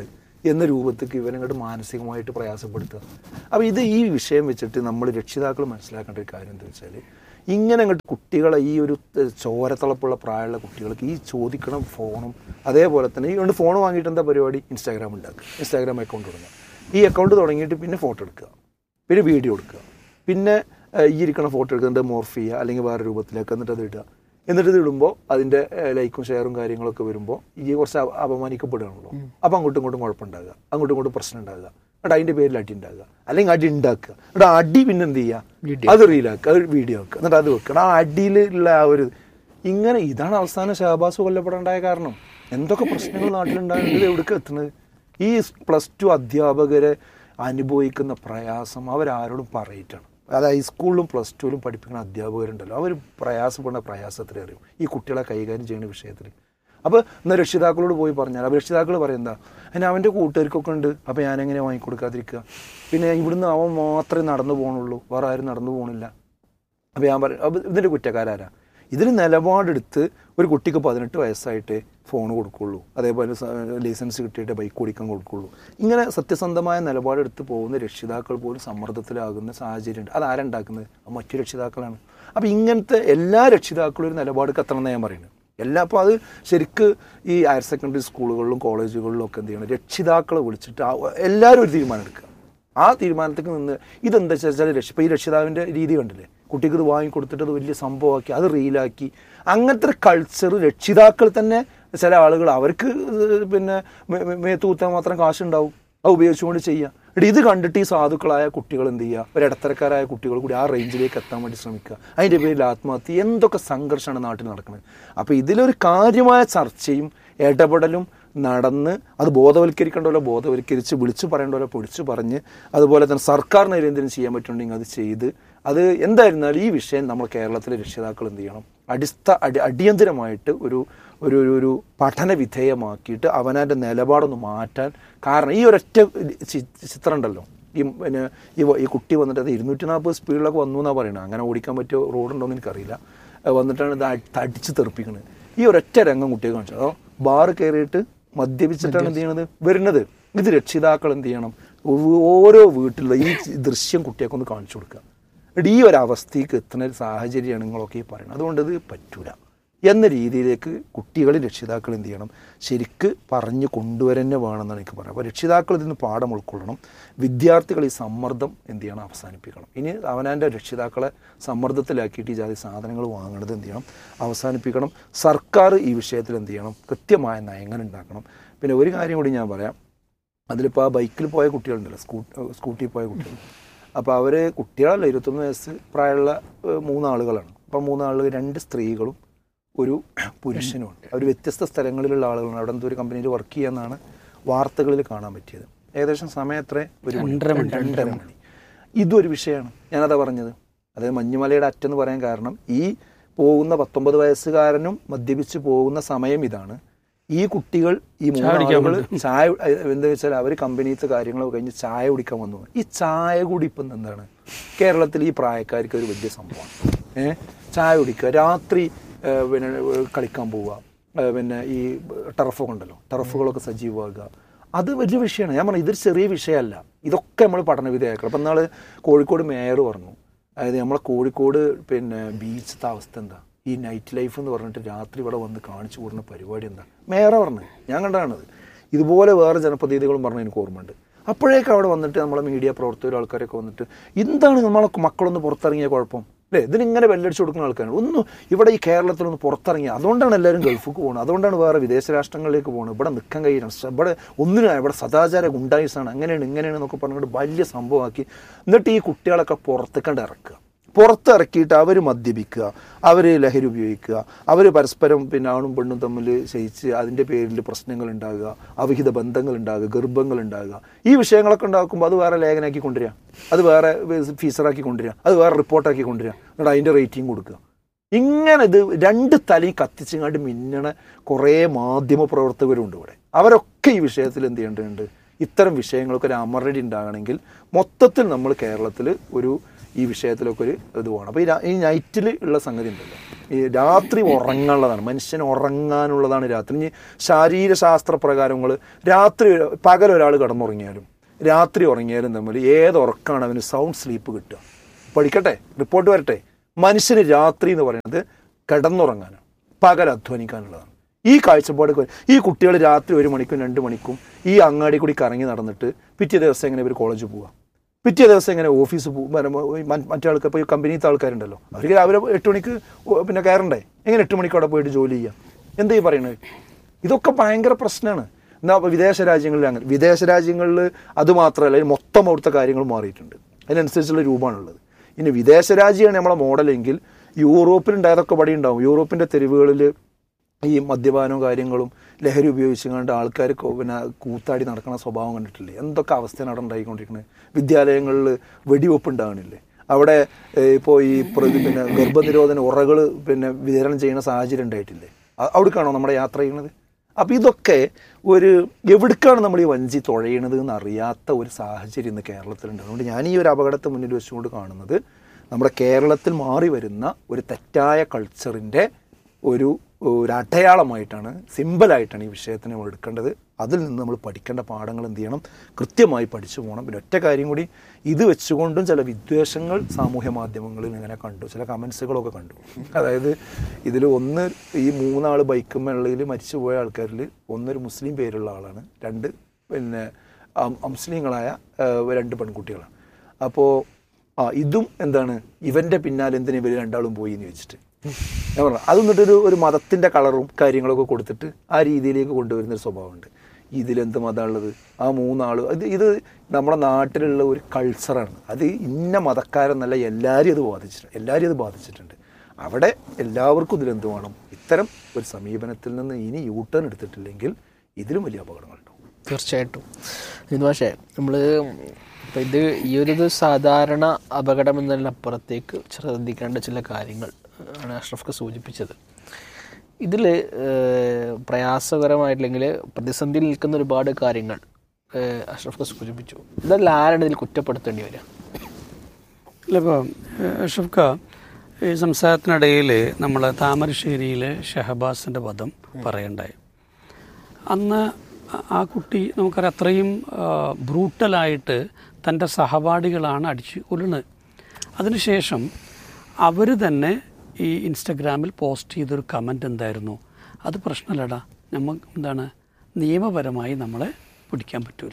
എന്ന രൂപത്തേക്ക് ഇവനങ്ങോട്ട് മാനസികമായിട്ട് പ്രയാസപ്പെടുത്തുക അപ്പോൾ ഇത് ഈ വിഷയം വെച്ചിട്ട് നമ്മൾ രക്ഷിതാക്കൾ മനസ്സിലാക്കേണ്ട ഒരു കാര്യം എന്താ വെച്ചാൽ ഇങ്ങനെ അങ്ങോട്ട് കുട്ടികളെ ഈ ഒരു ത- ചോരത്തിളപ്പുള്ള പ്രായമുള്ള കുട്ടികൾക്ക് ഈ ചോദിക്കണം ഫോണും അതേപോലെ തന്നെ ഈ കൊണ്ട് ഫോൺ വാങ്ങിയിട്ട് എന്താ പരിപാടി ഇൻസ്റ്റാഗ്രാം ഉണ്ടാക്കുക ഇൻസ്റ്റാഗ്രാം അക്കൗണ്ട് തുടങ്ങുക ഈ അക്കൗണ്ട് തുടങ്ങിയിട്ട് പിന്നെ ഫോട്ടോ എടുക്കുക പിന്നെ വീഡിയോ എടുക്കുക പിന്നെ ഏഹ്, ഈ ഇരിക്കുന്ന ഫോട്ടോ എടുക്കുന്നത് മോർഫ് ചെയ്യുക അല്ലെങ്കിൽ വേറെ രൂപത്തിലേക്ക് എന്നിട്ട് അത് ഇടുക എന്നിട്ട് ഇത് ഇടുമ്പോൾ അതിൻ്റെ ലൈക്കും ഷെയറും കാര്യങ്ങളൊക്കെ വരുമ്പോൾ ഈ കുറച്ച് അപ- അപമാനിക്കപ്പെടുകയാണല്ലോ അപ്പോൾ അങ്ങോട്ടും ഇങ്ങോട്ടും കുഴപ്പമുണ്ടാകുക അങ്ങോട്ടും ഇങ്ങോട്ടും പ്രശ്നം ഉണ്ടാകുക എന്നിട്ട് അതിൻ്റെ പേരിൽ അടി ഉണ്ടാകുക അല്ലെങ്കിൽ അടി ഉണ്ടാക്കുക എന്നിട്ട് ആ അടി പിന്നെ എന്ത് ചെയ്യുക അത് റീലാക്കുക അത് വീഡിയോ ആക്കുക എന്നിട്ട് അത് വെക്കുക ആ അടിയിലുള്ള ആ ഒരു ഇങ്ങനെ ഇതാണ് അവസാനം ഷഹബാസ് കൊല്ലപ്പെടേണ്ടായ കാരണം എന്തൊക്കെ പ്രശ്നങ്ങൾ നാട്ടിലുണ്ടാകുന്നത് ഇത് എവിടേക്ക് എത്തുന്നത് ഈ പ്ലസ് ടു അധ്യാപകരെ അനുഭവിക്കുന്ന പ്രയാസം അവരാരോടും പറയിട്ടാണ് അത് ഹൈസ്കൂളിലും പ്ലസ് ടുവിലും പഠിപ്പിക്കുന്ന അധ്യാപകരുണ്ടല്ലോ അവർ പ്രയാസപ്പെടുന്ന പ്രയാസത്തിൽ അറിയും ഈ കുട്ടികളെ കൈകാര്യം ചെയ്യുന്ന വിഷയത്തിൽ അപ്പോൾ എന്നാൽ രക്ഷിതാക്കളോട് പോയി പറഞ്ഞാൽ അപ്പോൾ രക്ഷിതാക്കൾ പറയുന്നതാ അതിന് അവൻ്റെ കൂട്ടുകാർക്കൊക്കെ ഉണ്ട് അപ്പോൾ ഞാനെങ്ങനെ വാങ്ങിക്കൊടുക്കാതിരിക്കുക പിന്നെ ഇവിടുന്ന് അവൻ മാത്രമേ നടന്നു പോകണുള്ളൂ വേറെ ആരും നടന്നു പോകണില്ല അപ്പോൾ ഞാൻ പറയും അപ്പോൾ ഇതിൻ്റെ കുറ്റക്കാരാരാ ഇതിൽ നിലപാടെടുത്ത് ഒരു കുട്ടിക്ക് പതിനെട്ട് വയസ്സായിട്ട് ഫോൺ കൊടുക്കുള്ളൂ അതേപോലെ സ- ലൈസൻസ് കിട്ടിയിട്ട് ബൈക്ക് ഓടിക്കാൻ കൊടുക്കുള്ളൂ ഇങ്ങനെ സത്യസന്ധമായ നിലപാടെടുത്ത് പോകുന്ന രക്ഷിതാക്കൾ പോലും സമ്മർദ്ദത്തിലാകുന്ന സാഹചര്യമുണ്ട് അത് ആരുണ്ടാക്കുന്നത് അത് മറ്റു രക്ഷിതാക്കളാണ് അപ്പോൾ ഇങ്ങനത്തെ എല്ലാ രക്ഷിതാക്കളും ഒരു നിലപാട് എത്തണമെന്ന് ഞാൻ പറയുന്നത് എല്ലാ അപ്പോൾ അത് ശരിക്ക് ഈ ഹയർ സെക്കൻഡറി സ്കൂളുകളിലും കോളേജുകളിലും ഒക്കെ എന്ത് ചെയ്യണം രക്ഷിതാക്കളെ വിളിച്ചിട്ട് ആ- എല്ലാവരും ഒരു തീരുമാനം എടുക്കുക ആ തീരുമാനത്തേക്ക് നിന്ന് ഇതെന്താ വെച്ചാൽ രക്ഷ ഇപ്പോൾ ഈ രക്ഷിതാവിൻ്റെ രീതി കണ്ടില്ലേ കുട്ടിക്ക് ഇത് വാങ്ങിക്കൊടുത്തിട്ട് അത് വലിയ സംഭവമാക്കി അത് റീലാക്കി അങ്ങനത്തെ കൾച്ചർ രക്ഷിതാക്കൾ തന്നെ ചില ആളുകൾ അവർക്ക് ഇത് പിന്നെ മേ- മേ- മേത്ത് കുത്താൻ മാത്രം കാശുണ്ടാവും അത് ഉപയോഗിച്ചുകൊണ്ട് ചെയ്യുക എടി ഇത് കണ്ടിട്ട് ഈ സാധുക്കളായ കുട്ടികൾ എന്ത് ചെയ്യുക ഒരു ഇടത്തരക്കാരായ കുട്ടികൾ കൂടി ആ റേഞ്ചിലേക്ക് എത്താൻ വേണ്ടി ശ്രമിക്കുക അതിൻ്റെ പേരിൽ ആത്മഹത്യ എന്തൊക്കെ സംഘർഷമാണ് നാട്ടിൽ നടക്കുന്നത് അപ്പോൾ ഇതിലൊരു കാര്യമായ ചർച്ചയും ഇടപെടലും നടന്ന് അത് ബോധവൽക്കരിക്കേണ്ട പോലെ ബോധവൽക്കരിച്ച് വിളിച്ചു പറയേണ്ട പോലെ വിളിച്ചു പറഞ്ഞ് അതുപോലെ തന്നെ സർക്കാരിന് എന്തെങ്കിലും ചെയ്യാൻ പറ്റുന്നുണ്ടെങ്കിൽ അത് ചെയ്ത് അത് എന്തായിരുന്നാലും ഈ വിഷയം നമ്മൾ കേരളത്തിലെ രക്ഷിതാക്കൾ എന്ത് ചെയ്യണം അടിസ്ഥ അടി അടിയന്തരമായിട്ട് ഒരു ഒരു ഒരു ഒരു പഠന വിധേയമാക്കിയിട്ട് അവനവൻ്റെ നിലപാടൊന്ന് മാറ്റാൻ കാരണം ഈ ഒരൊറ്റ ചി- ചിത്രം ഉണ്ടല്ലോ ഈ പിന്നെ ഈ വ- ഈ കുട്ടി വന്നിട്ട് അത് ഇരുന്നൂറ്റി നാൽപ്പത് സ്പീഡിലൊക്കെ വന്നു എന്നാണ് പറയുന്നത് അങ്ങനെ ഓടിക്കാൻ പറ്റിയ റോഡുണ്ടോ എന്ന് എനിക്കറിയില്ല അത് വന്നിട്ടാണ് ഇത് അടി- തടിച്ച് തെറിപ്പിക്കുന്നത് ഈ ഒരൊറ്റ രംഗം കുട്ടിയെ കാണിച്ചു അതോ ബാർ കയറിയിട്ട് മദ്യപിച്ചിട്ടാണ് എന്ത് ചെയ്യണത് വരുന്നത് ഇത് രക്ഷിതാക്കൾ എന്ത് ചെയ്യണം ഓ- ഓരോ വീട്ടിലുള്ള ഈ ദൃശ്യം കുട്ടിയൊക്കെ ഒന്ന് കാണിച്ചു കൊടുക്കുക എന്നിട്ട് ഈ ഒരു അവസ്ഥയ്ക്ക് എത്തുന്ന ഒരു സാഹചര്യമാണ് നിങ്ങളൊക്കെ ഈ പറയുന്നത് അതുകൊണ്ട് ഇത് പറ്റൂല എന്ന രീതിയിലേക്ക് കുട്ടികളും രക്ഷിതാക്കൾ എന്ത് ചെയ്യണം ശരിക്ക് പറഞ്ഞു കൊണ്ടുവരന്നെ വേണമെന്നാണ് എനിക്ക് പറയാം അപ്പോൾ രക്ഷിതാക്കൾ ഇതിന് പാഠം ഉൾക്കൊള്ളണം വിദ്യാർത്ഥികൾ ഈ സമ്മർദ്ദം എന്ത് ചെയ്യണം അവസാനിപ്പിക്കണം ഇനി അവനാൻ്റെ രക്ഷിതാക്കളെ സമ്മർദ്ദത്തിലാക്കിയിട്ട് ഈ ജാതി സാധനങ്ങൾ വാങ്ങണത് എന്ത് ചെയ്യണം അവസാനിപ്പിക്കണം സർക്കാർ ഈ വിഷയത്തിൽ എന്ത് ചെയ്യണം കൃത്യമായ നയങ്ങൾ ഉണ്ടാക്കണം പിന്നെ ഒരു കാര്യം കൂടി ഞാൻ പറയാം അതിലിപ്പോൾ ആ ബൈക്കിൽ പോയ കുട്ടികളുണ്ടല്ലോ സ്കൂ സ്കൂട്ടിയിൽ പോയ കുട്ടികൾ അപ്പോൾ അവർ കുട്ടികളല്ല ഇരുപത്തൊന്ന് വയസ്സ് പ്രായമുള്ള ഏഹ്, മൂന്നാളുകളാണ് അപ്പോൾ മൂന്നാളുകൾ രണ്ട് സ്ത്രീകളും ഒരു പുരുഷനുമാണ് അവർ വ്യത്യസ്ത സ്ഥലങ്ങളിലുള്ള ആളുകളാണ് അവിടെ എന്തോ ഒരു കമ്പനിയിൽ വർക്ക് ചെയ്യാന്നാണ് വാർത്തകളിൽ കാണാൻ പറ്റിയത് ഏകദേശം സമയം എത്ര ഒരു മണി. രണ്ടര മണി. രണ്ടര മണി ഇതൊരു വിഷയമാണ് ഞാനതാ പറഞ്ഞത് അതായത് മഞ്ഞുമലയുടെ അറ്റെന്ന് പറയാൻ കാരണം ഈ പോകുന്ന പത്തൊമ്പത് വയസ്സുകാരനും മദ്യപിച്ച് പോകുന്ന സമയം ഇതാണ് ഈ കുട്ടികൾ ഈ മൂന്നാളുകൾ ചായ എന്താ വെച്ചാൽ അവർ കമ്പനിയിലത്തെ കാര്യങ്ങളൊക്കെ കഴിഞ്ഞ് ചായ കുടിക്കാൻ വന്നു ഈ ചായ കുടി ഇപ്പം എന്താണ് കേരളത്തിൽ ഈ പ്രായക്കാർക്ക് ഒരു വലിയ സംഭവമാണ് ഏഹ് ചായ കുടിക്കുക രാത്രി ഏഹ് പിന്നെ ഏഹ് കളിക്കാൻ പോവുക ഏഹ് പിന്നെ ഈ ടർഫൊക്കെ ഉണ്ടല്ലോ ടർഫുകളൊക്കെ സജീവമാകുക അത് വലിയ വിഷയമാണ് ഞാൻ പറഞ്ഞു ഇതൊരു ചെറിയ വിഷയമല്ല ഇതൊക്കെ നമ്മൾ പഠന വിധേയമാക്കണം അപ്പം നാള് കോഴിക്കോട് മേയർ പറഞ്ഞു അതായത് നമ്മളെ കോഴിക്കോട് പിന്നെ ബീച്ചത്തെ അവസ്ഥ എന്താ ഈ നൈറ്റ് ലൈഫ് എന്ന് പറഞ്ഞിട്ട് രാത്രി ഇവിടെ വന്ന് കാണിച്ചു കൂടുന്ന പരിപാടി എന്താ മേയറ പറഞ്ഞു ഞാൻ കണ്ടാണത് ഇതുപോലെ വേറെ ജനപ്രതിനിധികളും പറഞ്ഞ എനിക്ക് ഓർമ്മയുണ്ട് അപ്പോഴേക്കും അവിടെ വന്നിട്ട് നമ്മളെ മീഡിയ പ്രവർത്തകർ ആൾക്കാരൊക്കെ വന്നിട്ട് എന്താണ് നമ്മളെ മക്കളൊന്ന് പുറത്തിറങ്ങിയ കുഴപ്പം അല്ലേ ഇതിനിങ്ങനെ ബെല്ലടിച്ച് കൊടുക്കുന്ന ആൾക്കാരാണ് ഒന്നും ഇവിടെ ഈ കേരളത്തിലൊന്ന് പുറത്തിറങ്ങി അതുകൊണ്ടാണ് എല്ലാവരും ഗൾഫിക്ക് പോകുന്നത് അതുകൊണ്ടാണ് വേറെ വിദേശ രാഷ്ട്രങ്ങളിലേക്ക് പോകുന്നത് ഇവിടെ നിൽക്കാൻ കഴിയണം സ- ഇവിടെ ഒന്നിനും ഇവിടെ സദാചാര ഗുണ്ടായുസാണ് അങ്ങനെയാണ് ഇങ്ങനെയാണ് എന്നൊക്കെ പറഞ്ഞിട്ട് വലിയ സംഭവമാക്കി എന്നിട്ട് ഈ കുട്ടികളൊക്കെ പുറത്തേക്കണ്ട് ഇറക്കുക പുറത്തിറക്കിയിട്ട് അവർ മദ്യപിക്കുക അവർ ലഹരി ഉപയോഗിക്കുക അവർ പരസ്പരം പിന്നെ ആണും പെണ്ണും തമ്മിൽ ശയിച്ച് അതിൻ്റെ പേരിൽ പ്രശ്നങ്ങൾ ഉണ്ടാകുക അവിഹിത ബന്ധങ്ങൾ ഉണ്ടാകുക ഗർഭങ്ങൾ ഉണ്ടാകുക ഈ വിഷയങ്ങളൊക്കെ ഉണ്ടാക്കുമ്പോൾ അത് വേറെ ലേഖനാക്കി കൊണ്ടുവരിക അത് വേറെ ഫീസറാക്കി കൊണ്ടുവരിക അത് വേറെ റിപ്പോർട്ടാക്കി കൊണ്ടുവരിക എന്നിട്ട് അതിൻ്റെ റേറ്റിംഗ് കൊടുക്കുക ഇങ്ങനെ ഇത് രണ്ട് തലയും കത്തിച്ചങ്ങാണ്ട് മിന്നണ കുറേ മാധ്യമ പ്രവർത്തകരുണ്ട് ഇവിടെ അവരൊക്കെ ഈ വിഷയത്തിൽ എന്ത് ചെയ്യേണ്ടതുണ്ട് ഇത്തരം വിഷയങ്ങൾക്ക് ഒരു അമറടി ഉണ്ടാകണമെങ്കിൽ മൊത്തത്തിൽ നമ്മൾ കേരളത്തിൽ ഒരു ഈ വിഷയത്തിലൊക്കെ ഒരു ഇത് വേണം അപ്പോൾ ഈ ര- ഈ നൈറ്റിൽ ഉള്ള സംഗതി ഉണ്ടല്ലോ ഈ രാത്രി ഉറങ്ങാനുള്ളതാണ് മനുഷ്യൻ ഉറങ്ങാനുള്ളതാണ് രാത്രി ഇനി ശാരീരശാസ്ത്ര പ്രകാരങ്ങൾ രാത്രി പകൽ ഒരാൾ കിടന്നുറങ്ങിയാലും രാത്രി ഉറങ്ങിയാലും തമ്മിൽ ഏത് ഉറക്കാണ് അവന് സൗണ്ട് സ്ലീപ്പ് കിട്ടുക പഠിക്കട്ടെ റിപ്പോർട്ട് വരട്ടെ മനുഷ്യന് രാത്രി എന്ന് പറയുന്നത് കിടന്നുറങ്ങാനാണ് പകൽ അധ്വാനിക്കാനുള്ളതാണ് ഈ കാഴ്ചപ്പാട് കൊ- ഈ കുട്ടികൾ രാത്രി ഒരു മണിക്കും രണ്ട് മണിക്കും ഈ അങ്ങാടി കൂടി കറങ്ങി നടന്നിട്ട് പിറ്റേ ദിവസം എങ്ങനെ ഇവർ കോളേജിൽ പോവുക പിറ്റേ ദിവസം എങ്ങനെ ഓഫീസ് പോകും മറ്റേ ആൾക്കാർ ഇപ്പോൾ ഈ കമ്പനിയിലത്തെ ആൾക്കാരുണ്ടല്ലോ അവർക്ക് രാവിലെ എട്ട് മണിക്ക് ഓ- പിന്നെ കയറണ്ടേ എങ്ങനെ എട്ട് മണിക്ക് അവിടെ പോയിട്ട് ജോലി ചെയ്യാം എന്താ ഈ പറയുന്നത് ഇതൊക്കെ ഭയങ്കര പ്രശ്നമാണ് എന്നാ അപ്പോൾ വിദേശ രാജ്യങ്ങളിൽ അങ്ങനെ വിദേശ രാജ്യങ്ങളിൽ അത് മാത്രമല്ല ഇതിന് മൊത്തം അവിടുത്തെ കാര്യങ്ങൾ മാറിയിട്ടുണ്ട് അതിനനുസരിച്ചുള്ള രൂപമാണുള്ളത് ഇനി വിദേശ രാജ്യമാണ് നമ്മളെ മോഡലെങ്കിൽ യൂറോപ്പിലുണ്ടായതൊക്കെ പടി ഉണ്ടാവും യൂറോപ്പിൻ്റെ തെരുവുകളിൽ ഈ മദ്യപാനവും കാര്യങ്ങളും ലഹരി ഉപയോഗിച്ചുകൊണ്ട് ആൾക്കാർ പിന്നെ കൂത്താടി നടക്കുന്ന സ്വഭാവം കണ്ടിട്ടില്ലേ എന്തൊക്കെ അവസ്ഥയാണ് അവിടെ ഉണ്ടായിക്കൊണ്ടിരിക്കുന്നത് വിദ്യാലയങ്ങളിൽ വെടിവെപ്പ് ഉണ്ടാകണില്ലേ അവിടെ ഇപ്പോൾ ഈ പ്ര- പിന്നെ ഗർഭനിരോധന ഉറകൾ പിന്നെ വിതരണം ചെയ്യുന്ന സാഹചര്യം ഉണ്ടായിട്ടില്ലേ അ- അവിടേക്കാണോ നമ്മുടെ യാത്ര ചെയ്യുന്നത് അപ്പോൾ ഇതൊക്കെ ഒരു എവിടേക്കാണ് നമ്മൾ ഈ വഞ്ചി തുഴയണത് എന്ന് അറിയാത്ത ഒരു സാഹചര്യം ഇന്ന് കേരളത്തിലുണ്ട് അതുകൊണ്ട് ഞാൻ ഈ ഒരു അപകടത്തെ മുന്നിൽ വെച്ചുകൊണ്ട് കാണുന്നത് നമ്മുടെ കേരളത്തിൽ മാറി വരുന്ന ഒരു തെറ്റായ കൾച്ചറിൻ്റെ ഒരു ഒരു അടയാളമായിട്ടാണ് സിമ്പിളായിട്ടാണ് ഈ വിഷയത്തിനെ നമ്മൾ എടുക്കേണ്ടത് അതിൽ നിന്ന് നമ്മൾ പഠിക്കേണ്ട പാഠങ്ങൾ എന്ത് ചെയ്യണം കൃത്യമായി പഠിച്ചു പോകണം പിന്നെ ഒറ്റ കാര്യം കൂടി ഇത് വെച്ചുകൊണ്ടും ചില വിദ്വേഷങ്ങൾ സാമൂഹ്യ മാധ്യമങ്ങളിൽ ഇങ്ങനെ കണ്ടു ചില കമൻസുകളൊക്കെ കണ്ടു അതായത് ഇതിൽ ഒന്ന് ഈ മൂന്നാൾ ബൈക്കുമെള്ളയിൽ മരിച്ചുപോയ ആൾക്കാരിൽ ഒന്നൊരു മുസ്ലിം പേരുള്ള ആളാണ് രണ്ട് പിന്നെ അം- അമുസ്ലിങ്ങളായ ആ, രണ്ട് പെൺകുട്ടികളാണ് അപ്പോൾ ആ ഇതും എന്താണ് ഇവൻ്റെ പിന്നാലെ എന്തിനു ഇവർ രണ്ടാളും പോയി എന്ന് വെച്ചിട്ട് ഞാൻ പറഞ്ഞു അത് എന്നിട്ടൊരു ഒരു മതത്തിൻ്റെ കളറും കാര്യങ്ങളൊക്കെ കൊടുത്തിട്ട് ആ രീതിയിലേക്ക് കൊണ്ടുവരുന്ന ഒരു സ്വഭാവമുണ്ട് ഇതിലെന്ത് മതമുള്ളത് ആ മൂന്നാൾ ഇത് ഇത് നമ്മുടെ നാട്ടിലുള്ള ഒരു കൾച്ചറാണ് അത് ഇന്ന മതക്കാരെന്നല്ല എല്ലാവരും അത് ബാധിച്ചിട്ടുണ്ട് എല്ലാവരും അത് ബാധിച്ചിട്ടുണ്ട് അവിടെ എല്ലാവർക്കും ഇതിലെന്ത് വേണം ഇത്തരം ഒരു സമീപനത്തിൽ നിന്ന് ഇനി യൂ ടേൺ എടുത്തിട്ടില്ലെങ്കിൽ ഇതിലും വലിയ അപകടങ്ങളുണ്ടാവും തീർച്ചയായിട്ടും ഇത് പക്ഷേ നമ്മൾ ഇപ്പം ഇത് ഈ ഒരു ഇത് സാധാരണ അപകടം എന്നതിനപ്പുറത്തേക്ക് ശ്രദ്ധിക്കേണ്ട ചില കാര്യങ്ങൾ ആണ് അഷ്റഫ്ക്ക് സൂചിപ്പിച്ചത് ഇതിൽ പ്രയാസകരമായിട്ടില്ലെങ്കിൽ പ്രതിസന്ധിയിൽ നിൽക്കുന്ന ഒരുപാട് കാര്യങ്ങൾ ഏഹ്, അഷ്റഫ്ക്ക് സൂചിപ്പിച്ചു ഇതെല്ലാം ആരാണ് ഇതിൽ കുറ്റപ്പെടുത്തേണ്ടി വരിക അല്ല ഇപ്പോൾ ഷഫ്ക ഈ സംസാരത്തിനിടയിൽ നമ്മൾ താമരശ്ശേരിയിലെ ഷഹബാസിൻ്റെ പദം പറയണ്ടായി അന്ന് ആ- ആ കുട്ടി നമുക്കറിയാം അത്രയും ബ്രൂട്ടലായിട്ട് തൻ്റെ സഹപാഠികളാണ് അടിച്ച് കൊല്ലുന്നത് അതിനുശേഷം അവർ തന്നെ ഈ ഇൻസ്റ്റഗ്രാമിൽ പോസ്റ്റ് ചെയ്തൊരു കമൻ്റ് എന്തായിരുന്നു അത് പ്രശ്നമല്ലടാ നമുക്ക് എന്താണ് നിയമപരമായി നമ്മളെ പിടിക്കാൻ പറ്റൂല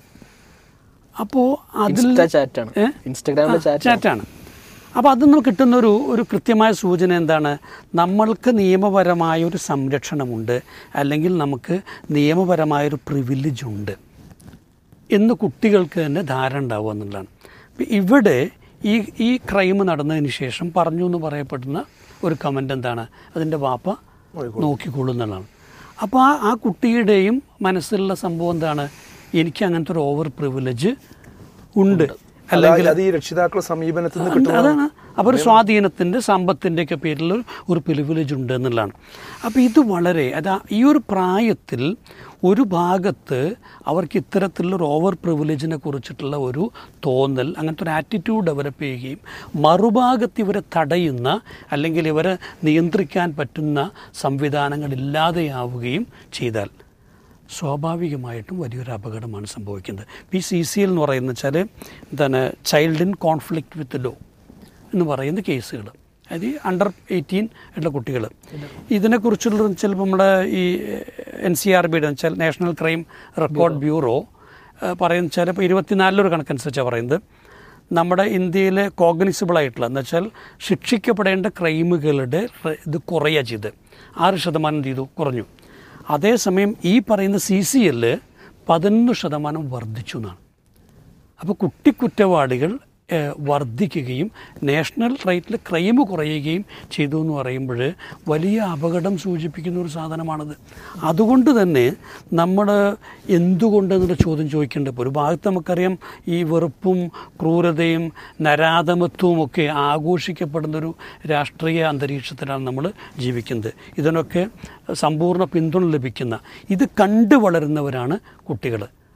അപ്പോൾ അതിൽ ഇൻസ്റ്റാ ചാറ്റാണ് ഏ? ഇൻസ്റ്റാഗ്രാമിലെ ആ, ചാറ്റ് ചാറ്റാണ് അപ്പോൾ അതിൽ നിന്ന് കിട്ടുന്ന ഒരു ഒരു കൃത്യമായ സൂചന എന്താണ് നമ്മൾക്ക് നിയമപരമായ ഒരു സംരക്ഷണമുണ്ട് അല്ലെങ്കിൽ നമുക്ക് നിയമപരമായൊരു പ്രിവിലേജ് ഉണ്ട് എന്ന് കുട്ടികൾക്ക് തന്നെ ധാരണ ഉണ്ടാവുക എന്നുള്ളതാണ് ഇപ്പം ഇവിടെ ഈ ഈ ക്രൈം നടന്നതിന് ശേഷം പറഞ്ഞു എന്ന് പറയപ്പെടുന്ന ഒരു കമൻ്റ് എന്താണ് അതിൻ്റെ വാപ്പ നോക്കിക്കൊള്ളും എന്നുള്ളതാണ് അപ്പോൾ ആ ആ കുട്ടിയുടെയും മനസ്സിലുള്ള സംഭവം എന്താണ് എനിക്ക് അങ്ങനത്തെ ഒരു ഓവർ പ്രിവിലേജ് ഉണ്ട് അല്ലെങ്കിൽ അത് ഈ രക്ഷിതാക്കളുടെ സമീപനത്തിൽ നിന്ന് ഉണ്ട്. കിട്ടുന്ന അതാണ് അപ്പോൾ ഒരു സ്വാധീനത്തിൻ്റെ സമ്പത്തിൻ്റെ ഒക്കെ പേരിൽ ഒരു പ്രിവിലേജ് ഉണ്ട് എന്നുള്ളതാണ് അപ്പോൾ ഇത് വളരെ അതാ ഈ ഒരു പ്രായത്തിൽ ഒരു ഭാഗത്ത് അവർക്ക് ഇത്തരത്തിലുള്ള ഒരു ഓവർ പ്രിവിലേജിനെ കുറിച്ചിട്ടുള്ള ഒരു തോന്നൽ അങ്ങനത്തെ ഒരു ആറ്റിറ്റ്യൂഡ് ഡെവലപ്പ് ചെയ്യുകയും മറുഭാഗത്ത് ഇവരെ തടയുന്ന അല്ലെങ്കിൽ ഇവരെ നിയന്ത്രിക്കാൻ പറ്റുന്ന സംവിധാനങ്ങൾ ഇല്ലാതെയാവുകയും ചെയ്താൽ സ്വാഭാവികമായിട്ടും വലിയൊരു അപകടമാണ് സംഭവിക്കുന്നത് ഈ സി സി എൽ എന്ന് പറയുന്നത് വെച്ചാൽ എന്താണ് child in conflict with law എന്ന് പറയുന്ന കേസുകൾ അതായത് ഈ അണ്ടർ എയ്റ്റീൻ ഉള്ള കുട്ടികൾ ഇതിനെക്കുറിച്ചുള്ള ചിലപ്പോൾ നമ്മുടെ ഈ എൻ സി ആർ ബിയുടെ വെച്ചാൽ നാഷണൽ ക്രൈം റെക്കോർഡ് ബ്യൂറോ പറയുന്ന വെച്ചാൽ ഇപ്പോൾ ഇരുപത്തിനാലിലൊരു കണക്കനുസരിച്ചാണ് പറയുന്നത് നമ്മുടെ ഇന്ത്യയിലെ കോഗ്നിസിബിൾ ആയിട്ടുള്ള എന്ന് വെച്ചാൽ ശിക്ഷിക്കപ്പെടേണ്ട ക്രൈമുകളുടെ റെ- ഇത് കുറയുക ചെയ്ത് ആറ് ശതമാനം എന്ത് ചെയ്തു കുറഞ്ഞു അതേസമയം ഈ പറയുന്ന സി സി എല്ല് പതിനൊന്ന് ശതമാനം വർദ്ധിച്ചു എന്നാണ് അപ്പോൾ കുട്ടിക്കുറ്റവാളികൾ ഏഹ്, വർദ്ധിക്കുകയും നാഷണൽ റേറ്റിൽ ക്രൈം കുറയുകയും ചെയ്തു എന്ന് പറയുമ്പോൾ വലിയ അപകടം സൂചിപ്പിക്കുന്ന ഒരു സാധനമാണത് അതുകൊണ്ട് തന്നെ നമ്മൾ എന്തുകൊണ്ട് എന്നുള്ള ചോദ്യം ചോദിക്കേണ്ടത് ഇപ്പോൾ ഒരു ഭാഗത്ത് നമുക്കറിയാം ഈ വെറുപ്പും ക്രൂരതയും നരാധമത്വവും ഒക്കെ ആഘോഷിക്കപ്പെടുന്നൊരു രാഷ്ട്രീയ അന്തരീക്ഷത്തിലാണ് നമ്മൾ ജീവിക്കുന്നത് ഇതിനൊക്കെ സമ്പൂർണ്ണ പിന്തുണ ലഭിക്കുന്ന ഇത് കണ്ടു വളരുന്നവരാണ് കുട്ടികൾ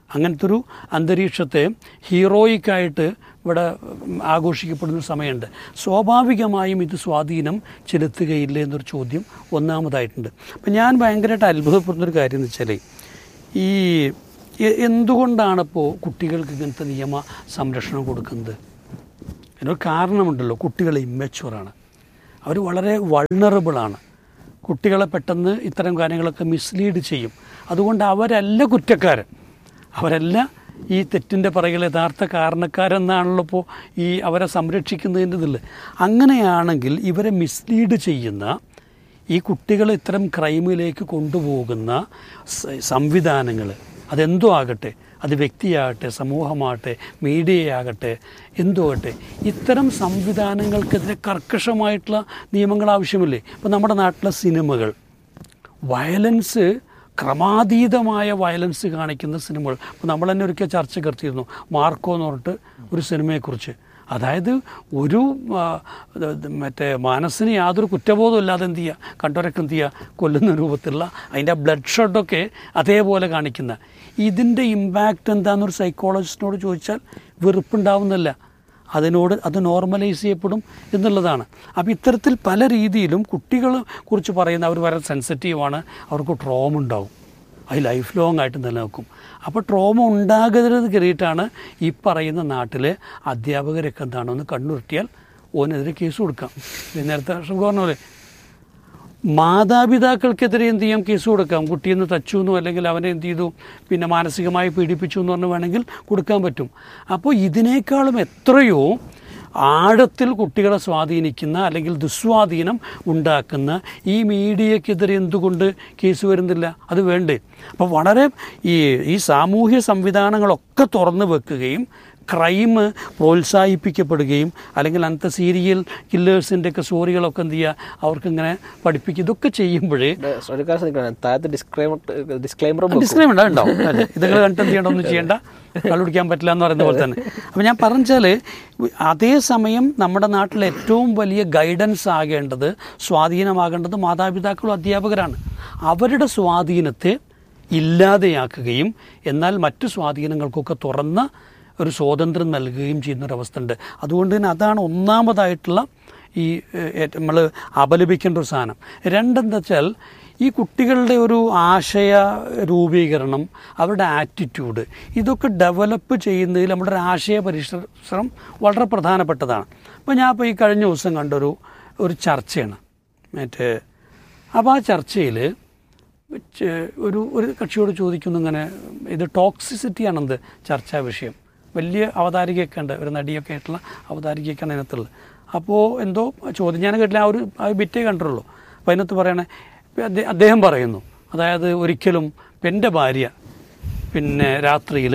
അങ്ങനത്തെ ഒരു അന്തരീക്ഷത്തെ ഹീറോയിക്കായിട്ട് ഇവിടെ ഉം, ആഘോഷിക്കപ്പെടുന്ന ഒരു സമയമുണ്ട് സ്വാഭാവികമായും ഇത് സ്വാധീനം ചെലുത്തുകയില്ല എന്നൊരു ചോദ്യം ഒന്നാമതായിട്ടുണ്ട് അപ്പം ഞാൻ ഭയങ്കരമായിട്ട് അത്ഭുതപ്പെടുന്നൊരു കാര്യം എന്ന് വെച്ചാൽ ഈ എ- എന്തുകൊണ്ടാണിപ്പോൾ കുട്ടികൾക്ക് ഇങ്ങനത്തെ നിയമ സംരക്ഷണം കൊടുക്കുന്നത് അതിനൊരു കാരണമുണ്ടല്ലോ കുട്ടികൾ ഇമ്മച്ചുവറാണ് അവർ വളരെ വൾണറബിളാണ് കുട്ടികളെ പെട്ടെന്ന് ഇത്തരം കാര്യങ്ങളൊക്കെ മിസ്ലീഡ് ചെയ്യും അതുകൊണ്ട് അവരല്ല കുറ്റക്കാരൻ അവരല്ല ഈ തെറ്റിൻ്റെ പിറകിൽ യഥാർത്ഥ കാരണക്കാരെന്നാണല്ലോ ഇപ്പോൾ ഈ അവരെ സംരക്ഷിക്കുന്നതിൻ്റെ ഇതിൽ അങ്ങനെയാണെങ്കിൽ ഇവരെ മിസ്ലീഡ് ചെയ്യുന്ന ഈ കുട്ടികളെ ഇത്തരം ക്രൈമിലേക്ക് കൊണ്ടുപോകുന്ന സംവിധാനങ്ങൾ അതെന്തോ ആകട്ടെ അത് വ്യക്തിയാകട്ടെ സമൂഹമാകട്ടെ മീഡിയയാകട്ടെ എന്തോ ആകട്ടെ ഇത്തരം സംവിധാനങ്ങൾക്കെതിരെ കർക്കശമായിട്ടുള്ള നിയമങ്ങൾ ആവശ്യമില്ലേ ഇപ്പോൾ നമ്മുടെ നാട്ടിലെ സിനിമകൾ വയലൻസ് ക്രമാതീതമായ വയലൻസ് കാണിക്കുന്ന സിനിമകൾ ഇപ്പോൾ നമ്മൾ തന്നെ ഒരിക്കൽ ചർച്ച കർത്തിയിരുന്നു മാർക്കോ എന്ന് പറഞ്ഞിട്ട് ഒരു സിനിമയെക്കുറിച്ച് അതായത് ഒരു ആ, ഇത് ഇത് മറ്റേ മനസ്സിന് യാതൊരു കുറ്റബോധവും ഇല്ലാതെ എന്ത് ചെയ്യുക കണ്ടവരൊക്കെ എന്ത് ചെയ്യുക കൊല്ലുന്ന രൂപത്തിലുള്ള അതിൻ്റെ ബ്ലഡ് ഷെഡൊക്കെ അതേപോലെ കാണിക്കുന്ന ഇതിൻ്റെ ഇമ്പാക്റ്റ് എന്താണെന്നൊരു സൈക്കോളജിസ്റ്റിനോട് ചോദിച്ചാൽ വെറുപ്പുണ്ടാവുന്നില്ല അതിനോട് അത് നോർമലൈസ് ചെയ്യപ്പെടും എന്നുള്ളതാണ് അപ്പോൾ ഇത്തരത്തിൽ പല രീതിയിലും കുട്ടികളെ കുറിച്ച് പറയുന്ന അവർ വളരെ സെൻസിറ്റീവാണ് അവർക്ക് ട്രോമ ഉണ്ടാവും അത് ലൈഫ് ലോങ് ആയിട്ട് നിലനിൽക്കും അപ്പോൾ ട്രോമ ഉണ്ടാകരുത് കയറിയിട്ടാണ് ഈ പറയുന്ന നാട്ടിലെ അധ്യാപകരൊക്കെ എന്താണെന്ന് കണ്ണുരുട്ടിയാൽ ഓനെതിരെ കേസ് കൊടുക്കാം ഇത് നേരത്തെ അഷ്റഫ് പറഞ്ഞ പോലെ മാതാപിതാക്കൾക്കെതിരെ എന്ത് ചെയ്യാം കേസ് കൊടുക്കാം കുട്ടിയെന്ന് തച്ചു എന്നോ അല്ലെങ്കിൽ അവനെ എന്ത് ചെയ്തു പിന്നെ മാനസികമായി പീഡിപ്പിച്ചു എന്ന് പറഞ്ഞ് വേണമെങ്കിൽ കൊടുക്കാൻ പറ്റും അപ്പോൾ ഇതിനേക്കാളും എത്രയോ ആഴത്തിൽ കുട്ടികളെ സ്വാധീനിക്കുന്ന അല്ലെങ്കിൽ ദുസ്വാധീനം ഉണ്ടാക്കുന്ന ഈ മീഡിയക്കെതിരെ എന്തുകൊണ്ട് കേസ് വരുന്നില്ല അത് വേണ്ടേ അപ്പോൾ വളരെ ഈ ഈ സാമൂഹ്യ സംവിധാനങ്ങളൊക്കെ തുറന്നു വെക്കുകയും ക്രൈം പ്രോത്സാഹിപ്പിക്കപ്പെടുകയും അല്ലെങ്കിൽ അങ്ങനത്തെ സീരിയൽ കില്ലേഴ്സിൻ്റെ ഒക്കെ സ്റ്റോറികളൊക്കെ എന്ത് ചെയ്യുക അവർക്കിങ്ങനെ പഠിപ്പിക്കുക ഇതൊക്കെ ചെയ്യുമ്പോഴേ ഒരു കാര്യം ശ്രദ്ധിക്കണം താഴത്തെ ഡിസ്ക്ലൈമർ ഡിസ്ക്ലൈമർ ഡിസ്ക്ലെയിം ഉണ്ടാവും അല്ലേ ഇതൊക്കെ കണ്ടിട്ട് എന്ത് ചെയ്യണ്ട ഒന്നും ചെയ്യേണ്ട കള്ളുപിടിക്കാൻ പറ്റില്ല എന്ന് പറയുന്ന പോലെ തന്നെ അപ്പോൾ ഞാൻ പറഞ്ഞാൽ അതേസമയം നമ്മുടെ നാട്ടിൽ ഏറ്റവും വലിയ ഗൈഡൻസ് ആകേണ്ടത് സ്വാധീനമാകേണ്ടത് മാതാപിതാക്കളും അധ്യാപകരാണ് അവരുടെ സ്വാധീനത്തെ ഇല്ലാതെയാക്കുകയും എന്നാൽ മറ്റു സ്വാധീനങ്ങൾക്കൊക്കെ തുറന്ന ഒരു സ്വാതന്ത്ര്യം നൽകുകയും ചെയ്യുന്നൊരവസ്ഥ ഉണ്ട് അതുകൊണ്ട് തന്നെ അതാണ് ഒന്നാമതായിട്ടുള്ള ഈ നമ്മൾ അപലപിക്കേണ്ട ഒരു സാധനം രണ്ടെന്താ വെച്ചാൽ ഈ കുട്ടികളുടെ ഒരു ആശയ രൂപീകരണം അവരുടെ ആറ്റിറ്റ്യൂഡ് ഇതൊക്കെ ഡെവലപ്പ് ചെയ്യുന്നതിൽ നമ്മുടെ ഒരു ആശയ പരിശ്രമം വളരെ പ്രധാനപ്പെട്ടതാണ് അപ്പോൾ ഞാൻ ഇപ്പോൾ ഈ കഴിഞ്ഞ ദിവസം കണ്ടൊരു ഒരു ചർച്ചയാണ് മറ്റേ അപ്പോൾ ആ ചർച്ചയിൽ ഒരു ഒരു കക്ഷിയോട് ചോദിക്കുന്നു ഇങ്ങനെ ഇത് ടോക്സിസിറ്റിയാണെന്ത് ചർച്ചാ വിഷയം വലിയ അവതാരികയൊക്കെ ഉണ്ട് ഒരു നടിയൊക്കെ ആയിട്ടുള്ള അവതാരികയൊക്കെയാണ് അതിനകത്തുള്ളത് അപ്പോൾ എന്തോ ചോദ്യം ഞാൻ കേട്ടില്ല ആ ഒരു ആ ഒരു ബിറ്റേ കണ്ടിട്ടുള്ളൂ അപ്പോൾ അതിനകത്ത് പറയണേ അദ്ദേഹം- അദ്ദേഹം പറയുന്നു അതായത് ഒരിക്കലും ഇപ്പം എൻ്റെ ഭാര്യ പിന്നെ രാത്രിയിൽ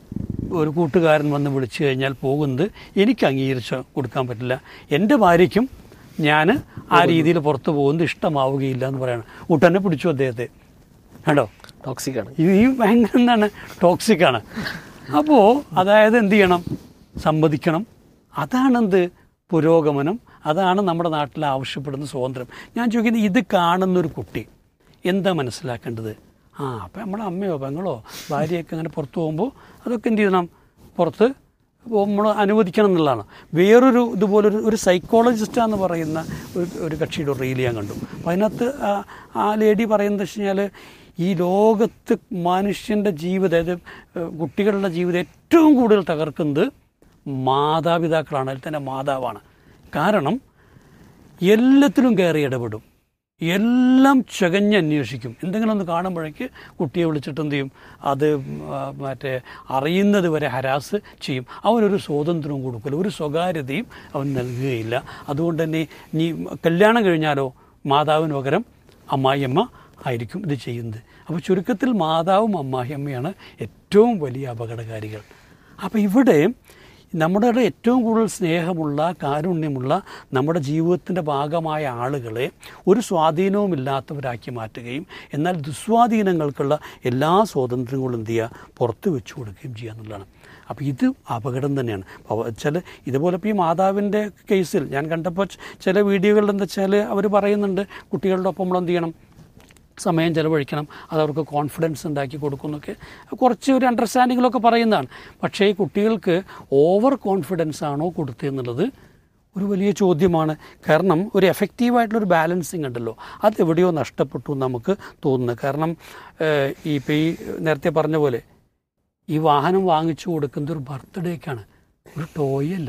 ഒരു കൂട്ടുകാരൻ വന്ന് വിളിച്ചു കഴിഞ്ഞാൽ പോകുന്നത് എനിക്ക് അംഗീകരിച്ച് കൊടുക്കാൻ പറ്റില്ല എൻ്റെ ഭാര്യയ്ക്കും ഞാൻ ആ രീതിയിൽ പുറത്ത് പോകുന്നത് ഇഷ്ടമാവുകയില്ല എന്ന് പറയണം ഉടനെ പിടിച്ചു അദ്ദേഹത്തെ കണ്ടോ ടോക്സിക് ആണ് ഇത് ഈ ഭയങ്കര എന്താണ് ടോക്സിക്കാണ് അപ്പോൾ അതായത് എന്ത് ചെയ്യണം സമ്മതിക്കണം അതാണെന്ത് പുരോഗമനം അതാണ് നമ്മുടെ നാട്ടിൽ ആവശ്യപ്പെടുന്ന സ്വാതന്ത്ര്യം ഞാൻ ചോദിക്കുന്നത് ഇത് കാണുന്നൊരു കുട്ടി എന്താ മനസ്സിലാക്കേണ്ടത് ആ അപ്പം നമ്മുടെ അമ്മയോ പെങ്ങളോ ഭാര്യയൊക്കെ അങ്ങനെ പുറത്ത് പോകുമ്പോൾ അതൊക്കെ എന്ത് ചെയ്യണം പുറത്ത് നമ്മൾ അനുവദിക്കണം എന്നുള്ളതാണ് വേറൊരു ഇതുപോലൊരു ഒരു സൈക്കോളജിസ്റ്റാന്ന് പറയുന്ന ഒരു ഒരു കക്ഷിയുടെ ഒരു റീൽ ഞാൻ കണ്ടു അപ്പോൾ അതിനകത്ത് ആ- ആ ലേഡി പറയുന്നത് വെച്ച് കഴിഞ്ഞാൽ ഈ ലോകത്ത് മനുഷ്യൻ്റെ ജീവിതം അതായത് ഏഹ്, കുട്ടികളുടെ ജീവിതം ഏറ്റവും കൂടുതൽ തകർക്കുന്നത് മാതാപിതാക്കളാണ് അതിൽ തന്നെ മാതാവാണ് കാരണം എല്ലാത്തിലും കയറി ഇടപെടും എല്ലാം ചകഞ്ഞ് അന്വേഷിക്കും എന്തെങ്കിലും ഒന്ന് കാണുമ്പോഴേക്ക് കുട്ടിയെ വിളിച്ചിട്ട് എന്ത് ചെയ്യും അത് ആ, മറ്റേ അറിയുന്നത് വരെ ഹരാസ് ചെയ്യും അവനൊരു സ്വാതന്ത്ര്യവും കൊടുക്കില്ല ഒരു സ്വകാര്യതയും അവൻ നൽകുകയില്ല അതുകൊണ്ട് തന്നെ നീ കല്യാണം കഴിഞ്ഞാലോ മാതാവിന് പകരം അമ്മായിയമ്മ ആയിരിക്കും ഇത് ചെയ്യുന്നത് അപ്പോൾ ചുരുക്കത്തിൽ മാതാവും അമ്മായിയമ്മയാണ് ഏറ്റവും വലിയ അപകടകാരികൾ അപ്പോൾ ഇവിടെ നമ്മുടെ ഏറ്റവും കൂടുതൽ സ്നേഹമുള്ള കാരുണ്യമുള്ള നമ്മുടെ ജീവിതത്തിൻ്റെ ഭാഗമായ ആളുകളെ ഒരു സ്വാധീനവും ഇല്ലാത്തവരാക്കി മാറ്റുകയും എന്നാൽ ദുസ്വാധീനങ്ങൾക്കുള്ള എല്ലാ സ്വാതന്ത്ര്യങ്ങളും എന്ത് ചെയ്യുക പുറത്ത് വെച്ചു കൊടുക്കുകയും ചെയ്യുക എന്നുള്ളതാണ് അപ്പോൾ ഇത് അപകടം തന്നെയാണ് അപ്പോൾ വെച്ചാൽ ഇതുപോലെ ഇപ്പോൾ ഈ മാതാവിൻ്റെ കേസിൽ ഞാൻ കണ്ടപ്പോൾ ചില വീഡിയോകളിൽ എന്താ വെച്ചാൽ അവർ പറയുന്നുണ്ട് കുട്ടികളുടെ ഒപ്പം നമ്മൾ എന്ത് ചെയ്യണം സമയം ചെലവഴിക്കണം അത് അവർക്ക് കോൺഫിഡൻസ് ഉണ്ടാക്കി കൊടുക്കുന്നൊക്കെ കുറച്ച് ഒരു അണ്ടർസ്റ്റാൻഡിങ്ങിലൊക്കെ പറയുന്നതാണ് പക്ഷേ ഈ കുട്ടികൾക്ക് ഓവർ കോൺഫിഡൻസ് ആണോ കൊടുത്തതെന്നുള്ളത് ഒരു വലിയ ചോദ്യമാണ് കാരണം ഒരു എഫക്റ്റീവായിട്ടുള്ളൊരു ബാലൻസിങ് ഉണ്ടല്ലോ അത് എവിടെയോ നഷ്ടപ്പെട്ടു എന്ന് നമുക്ക് തോന്നുന്നു കാരണം ഏഹ്, ഈ ഇപ്പോൾ ഈ നേരത്തെ പറഞ്ഞ പോലെ ഈ വാഹനം വാങ്ങിച്ചു കൊടുക്കുന്നത് ഒരു ബർത്ത്ഡേക്കാണ് ഒരു ടോയ് അല്ല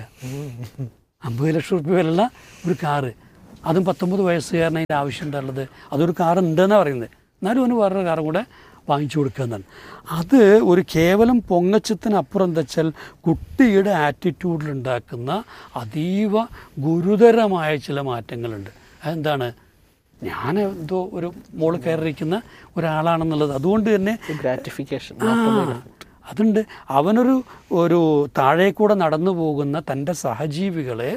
അമ്പത് ലക്ഷം റുപ്യ വിലയുള്ള ഒരു കാറ് അതും പത്തൊമ്പത് വയസ്സുകാരന് അതിൻ്റെ ആവശ്യം ഉണ്ടാവുള്ളത് അതൊരു കാർ ഉണ്ടെന്നാണ് പറയുന്നത് എന്നാലും അവന് വേറൊരു കാറും കൂടെ വാങ്ങിച്ചു കൊടുക്കുക എന്നാണ് അത് ഒരു കേവലം പൊങ്ങച്ചത്തിനപ്പുറം എന്താ വെച്ചാൽ കുട്ടിയുടെ ആറ്റിറ്റ്യൂഡിൽ ഉണ്ടാക്കുന്ന അതീവ ഗുരുതരമായ ചില മാറ്റങ്ങളുണ്ട് അതെന്താണ് ഞാൻ എന്തോ ഒരു മോള് കയറിയിരിക്കുന്ന ഒരാളാണെന്നുള്ളത് അതുകൊണ്ട് തന്നെ ഗ്രാറ്റിഫിക്കേഷൻ ആ, അതുണ്ട് അവനൊരു ഒരു താഴെ കൂടെ നടന്നു പോകുന്ന തൻ്റെ സഹജീവികളെ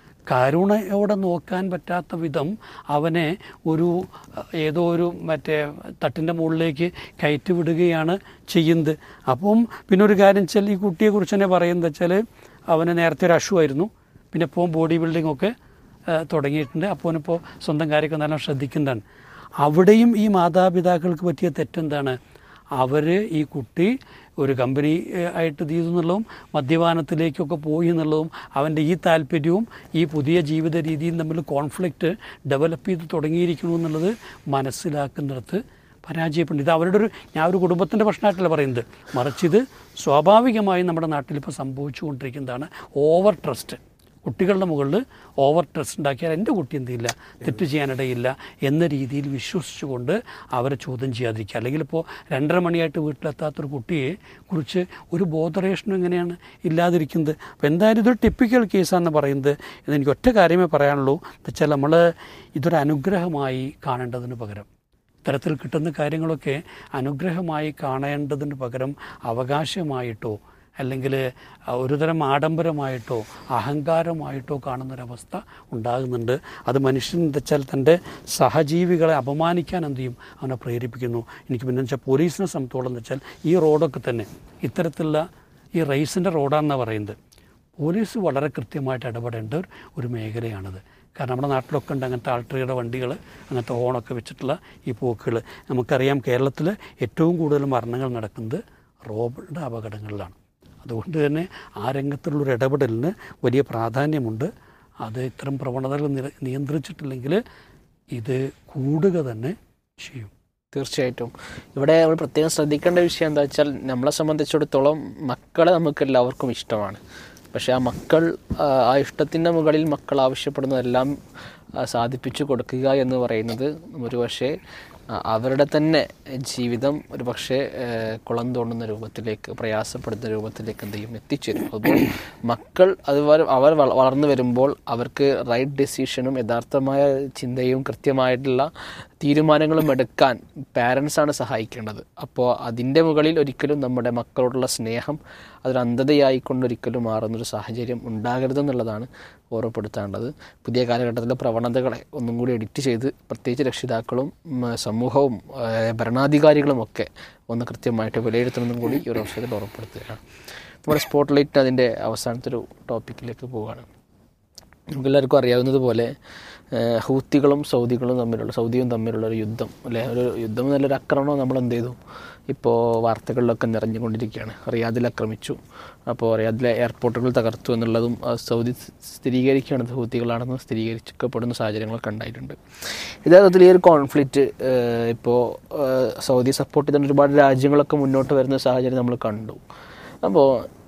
കരുണയോടെ നോക്കാൻ പറ്റാത്ത വിധം അവനെ ഒരു അഹ്, ഏതോ ഒരു മറ്റേ തട്ടിൻ്റെ മുകളിലേക്ക് കയറ്റി വിടുകയാണ് ചെയ്യുന്നത് അപ്പം പിന്നെ ഒരു കാര്യം വെച്ചാൽ ഈ കുട്ടിയെക്കുറിച്ച് തന്നെ പറയുന്നത് വെച്ചാൽ അവന് നേരത്തെ ഒരു അഷുവായിരുന്നു പിന്നെ ഇപ്പോൾ ബോഡി ബിൽഡിംഗ് ഒക്കെ ആ, തുടങ്ങിയിട്ടുണ്ട് അപ്പോൾ അവനിപ്പോൾ സ്വന്തം കാര്യമൊക്കെ നല്ല ശ്രദ്ധിക്കുന്നതാണ് അവിടെയും ഈ മാതാപിതാക്കൾക്ക് പറ്റിയ തെറ്റെന്താണ് അവർ ഈ കുട്ടി ഒരു കമ്പനി ഏഹ്, ആയിട്ട് ഇത് ചെയ്തു എന്നുള്ളതും മദ്യപാനത്തിലേക്കൊക്കെ പോയി എന്നുള്ളതും അവൻ്റെ ഈ താല്പര്യവും ഈ പുതിയ ജീവിത രീതിയും തമ്മിൽ കോൺഫ്ലിക്റ്റ് ഡെവലപ്പ് ചെയ്ത് തുടങ്ങിയിരിക്കുന്നു എന്നുള്ളത് മനസ്സിലാക്കുന്നിടത്ത് പരാജയപ്പെടുന്നു ഇത് അവരുടെ ഒരു ഞാൻ ഒരു കുടുംബത്തിൻ്റെ പ്രശ്നമായിട്ടല്ല പറയുന്നത് മറിച്ച് ഇത് സ്വാഭാവികമായും നമ്മുടെ നാട്ടിൽ ഇപ്പോൾ സംഭവിച്ചുകൊണ്ടിരിക്കുന്നതാണ് ഓവർ ട്രസ്റ്റ് കുട്ടികളുടെ മുകളിൽ ഓവർ ട്രസ്റ്റ് ഉണ്ടാക്കിയാൽ എൻ്റെ കുട്ടി എന്തില്ല തെറ്റ് ചെയ്യാനിടയില്ല എന്ന രീതിയിൽ വിശ്വസിച്ചുകൊണ്ട് അവരെ ചോദ്യം ചെയ്യാതിരിക്കുക അല്ലെങ്കിൽ ഇപ്പോൾ രണ്ടര മണിയായിട്ട് വീട്ടിലെത്താത്തൊരു കുട്ടിയെ കുറിച്ച് ഒരു ബോധറേഷനും എങ്ങനെയാണ് ഇല്ലാതിരിക്കുന്നത് അപ്പോൾ എന്തായാലും ഇതൊരു ടിപ്പിക്കൽ കേസാണെന്ന് പറയുന്നത് എന്ന് എനിക്ക് ഒറ്റ കാര്യമേ പറയാനുള്ളൂ വെച്ചാൽ നമ്മൾ ഇതൊരു അനുഗ്രഹമായി കാണേണ്ടതിന് പകരം ഇത്തരത്തിൽ കിട്ടുന്ന കാര്യങ്ങളൊക്കെ അനുഗ്രഹമായി കാണേണ്ടതിന് പകരം അവകാശമായിട്ടോ അല്ലെങ്കിൽ ഒരുതരം ആഡംബരമായിട്ടോ അഹങ്കാരമായിട്ടോ കാണുന്നൊരവസ്ഥ ഉണ്ടാകുന്നുണ്ട് അത് മനുഷ്യൻ എന്താ വെച്ചാൽ തൻ്റെ സഹജീവികളെ അപമാനിക്കാൻ എന്ത് ചെയ്യും അവനെ പ്രേരിപ്പിക്കുന്നു എനിക്ക് പിന്നെ വെച്ചാൽ പോലീസിനെ സംബന്ധിച്ചോളം എന്ന് വെച്ചാൽ ഈ റോഡൊക്കെ തന്നെ ഇത്തരത്തിലുള്ള ഈ റേസിൻ്റെ റോഡാണെന്നാണ് പറയുന്നത് പോലീസ് വളരെ കൃത്യമായിട്ട് ഇടപെടേണ്ട ഒരു- ഒരു മേഖലയാണത് കാരണം നമ്മുടെ നാട്ടിലൊക്കെ ഉണ്ട് അങ്ങനത്തെ ആൾട്രിയുടെ വണ്ടികൾ അങ്ങനത്തെ ഹോണൊക്കെ വെച്ചിട്ടുള്ള ഈ പോക്കുകൾ നമുക്കറിയാം കേരളത്തിൽ ഏറ്റവും കൂടുതൽ മരണങ്ങൾ നടക്കുന്നത് റോഡുടെ അപകടങ്ങളിലാണ് അതുകൊണ്ട് തന്നെ ആ രംഗത്തുള്ളൊരു ഇടപെടലിന് വലിയ പ്രാധാന്യമുണ്ട് അത് ഇത്തരം പ്രവണതകൾ നിര- നിയന്ത്രിച്ചിട്ടില്ലെങ്കിൽ ഇത് കൂടുക തന്നെ ചെയ്യും തീർച്ചയായിട്ടും ഇവിടെ നമ്മൾ പ്രത്യേകം ശ്രദ്ധിക്കേണ്ട വിഷയം എന്താ വെച്ചാൽ നമ്മളെ സംബന്ധിച്ചിടത്തോളം മക്കളെ നമുക്ക് എല്ലാവർക്കും ഇഷ്ടമാണ് പക്ഷേ ആ മക്കൾ ആ, ആ ഇഷ്ടത്തിൻ്റെ മുകളിൽ മക്കൾ ആവശ്യപ്പെടുന്നതെല്ലാം ആ, സാധിപ്പിച്ചു കൊടുക്കുക എന്ന് പറയുന്നത് ഒരു പക്ഷേ ആ, അവരുടെ തന്നെ ജീവിതം ഒരു പക്ഷേ കുളം തോണ്ടുന്ന രൂപത്തിലേക്ക് പ്രയാസപ്പെടുന്ന രൂപത്തിലേക്ക് എന്ത് ചെയ്യും എത്തിച്ചേരും അപ്പോൾ മക്കൾ അതുപോലെ അവർ വള- വളർന്നു വരുമ്പോൾ അവർക്ക് റൈറ്റ് ഡെസിഷനും യഥാർത്ഥമായ ചിന്തയും കൃത്യമായിട്ടുള്ള തീരുമാനങ്ങളും എടുക്കാൻ പാരൻസാണ് സഹായിക്കേണ്ടത് അപ്പോൾ അതിൻ്റെ മുകളിൽ ഒരിക്കലും നമ്മുടെ മക്കളോടുള്ള സ്നേഹം അതൊരു അന്ധതയായിക്കൊണ്ടൊരിക്കലും മാറുന്നൊരു സാഹചര്യം ഉണ്ടാകരുതെന്നുള്ളതാണ് ഓർമ്മപ്പെടുത്തേണ്ടത് പുതിയ കാലഘട്ടത്തിലെ പ്രവണതകളെ ഒന്നും കൂടി എഡിറ്റ് ചെയ്ത് പ്രത്യേകിച്ച് രക്ഷിതാക്കളും ഉം, സമൂഹവും ആ, ഭരണാധികാരികളും ഒക്കെ ഒന്ന് കൃത്യമായിട്ട് വിലയിരുത്തണമെന്നും കൂടി ഈ ഒരു അവസരത്തിൽ ഓർമ്മപ്പെടുത്തുകയാണ് നമ്മുടെ സ്പോട്ട് ലൈറ്റ് അതിൻ്റെ അവസാനത്തെ ഒരു ടോപ്പിക്കിലേക്ക് പോവുകയാണ് നമുക്കെല്ലാവർക്കും അറിയാവുന്നതുപോലെ ഏഹ്, ഹൂത്തികളും സൗദികളും തമ്മിലുള്ള സൗദിയും തമ്മിലുള്ള ഒരു യുദ്ധം അല്ലെ ഒരു യുദ്ധം നല്ലൊരു ആക്രമണം നമ്മൾ എന്ത് ചെയ്തു ഇപ്പോൾ വാർത്തകളിലൊക്കെ നിറഞ്ഞുകൊണ്ടിരിക്കുകയാണ് റിയാദിൽ ആക്രമിച്ചു അപ്പോൾ റിയാദിലെ എയർപോർട്ടുകൾ തകർത്തു എന്നുള്ളതും ആ, സൗദി സ്ഥിരീകരിക്കുകയാണ് ഇത് ഹൂത്തികളാണെന്ന് സ്ഥിരീകരിക്കപ്പെടുന്ന സാഹചര്യങ്ങളൊക്കെ ഉണ്ടായിട്ടുണ്ട് യഥാർത്ഥത്തിൽ ഈ ഒരു കോൺഫ്ലിക്റ്റ് ഇപ്പോൾ സൗദി സപ്പോർട്ട് ചെയ്തുകൊണ്ട് ഒരുപാട് രാജ്യങ്ങളൊക്കെ മുന്നോട്ട് വരുന്ന സാഹചര്യം നമ്മൾ കണ്ടു അപ്പോൾ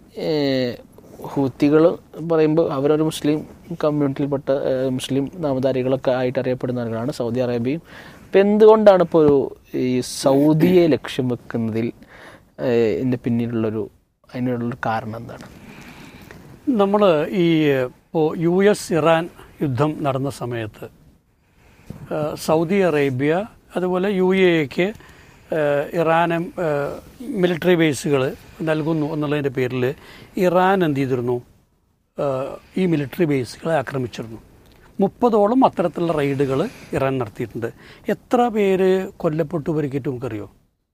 ഹൂത്തികൾ പറയുമ്പോൾ അവരൊരു മുസ്ലിം കമ്മ്യൂണിറ്റിയിൽപ്പെട്ട ഏഹ്, മുസ്ലിം നാമധാരികളൊക്കെ ആയിട്ട് അറിയപ്പെടുന്ന ആളുകളാണ് സൗദി അറേബ്യയും അപ്പം എന്തുകൊണ്ടാണ് ഇപ്പോൾ ഒരു ഈ സൗദിയെ ലക്ഷ്യം വെക്കുന്നതിൽ ഏഹ്, ഇതിൻ്റെ പിന്നിലുള്ളൊരു അതിനുള്ളൊരു കാരണം എന്താണ് നമ്മൾ ഈ ഇപ്പോൾ യു എസ് ഇറാൻ യുദ്ധം നടന്ന സമയത്ത് ആ, സൗദി അറേബ്യ അതുപോലെ യു എ എക്ക് ഇറാന് മിലിറ്ററി ബേസുകൾ നൽകുന്നു എന്നുള്ളതിൻ്റെ പേരിൽ ഇറാൻ എന്ത് ചെയ്തിരുന്നു ആ, ഈ മിലിറ്ററി ബേസുകളെ ആക്രമിച്ചിരുന്നു മുപ്പതോളം അത്തരത്തിലുള്ള റെയ്ഡുകൾ ഇറാൻ നടത്തിയിട്ടുണ്ട് എത്ര പേര് കൊല്ലപ്പെട്ടു പരിക്കേറ്റു നമുക്കറിയോ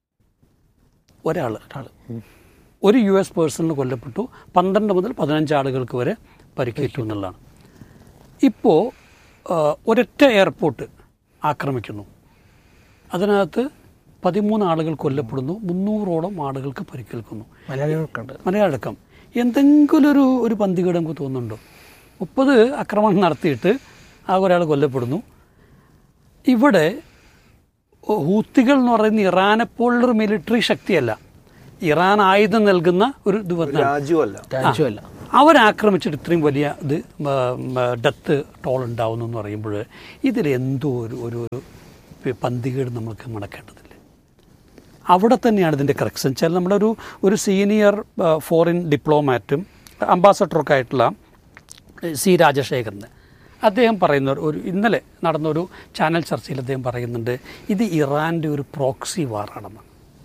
ഒരാൾ ഒരാൾ ഒരു യു എസ് പേഴ്സണിന് കൊല്ലപ്പെട്ടു പന്ത്രണ്ട് മുതൽ പതിനഞ്ച് ആളുകൾക്ക് വരെ പരിക്കേറ്റു എന്നുള്ളതാണ് ഇപ്പോൾ ഒരൊറ്റ എയർപോർട്ട് ആക്രമിക്കുന്നു അതിനകത്ത് പതിമൂന്ന് ആളുകൾ കൊല്ലപ്പെടുന്നു മുന്നൂറോളം ആളുകൾക്ക് പരിക്കേൽക്കുന്നു മലയാളികൾക്കുണ്ട് മലയാളക്കം എന്തെങ്കിലും ഒരു ഒരു പന്തികേട് നമുക്ക് തോന്നുന്നുണ്ടോ മുപ്പത് ആക്രമണം നടത്തിയിട്ട് ആ ഒരാൾ കൊല്ലപ്പെടുന്നു ഇവിടെ ഹൂത്തികൾ എന്ന് പറയുന്ന ഇറാനെ പോലുള്ളൊരു മിലിറ്ററി ശക്തിയല്ല ഇറാൻ ആയുധം നൽകുന്ന ഒരു ഇത് വന്നാണ് രാജ്യമല്ല രാജ്യമല്ല അവരാക്രമിച്ചിട്ട് ഇത്രയും വലിയ ഇത് ഡെത്ത് ടോൾ ഉണ്ടാവുന്നു എന്ന് പറയുമ്പോൾ ഇതിൽ എന്തോ ഒരു ഒരു ഒരു പന്തികേട് നമുക്ക് നടക്കേണ്ടതില്ല അവിടെ തന്നെയാണ് ഇതിൻ്റെ കറക്ഷൻ വെച്ചാൽ നമ്മുടെ ഒരു ഒരു സീനിയർ ഫോറിൻ ഡിപ്ലോമാറ്റും അംബാസഡറൊക്കെ ആയിട്ടുള്ള സി രാജശേഖരന് അദ്ദേഹം പറയുന്ന ഒരു- ഒരു ഇന്നലെ നടന്നൊരു ചാനൽ ചർച്ചയിൽ അദ്ദേഹം പറയുന്നുണ്ട് ഇത് ഇറാൻ്റെ ഒരു പ്രോക്സി വാറാണെന്ന്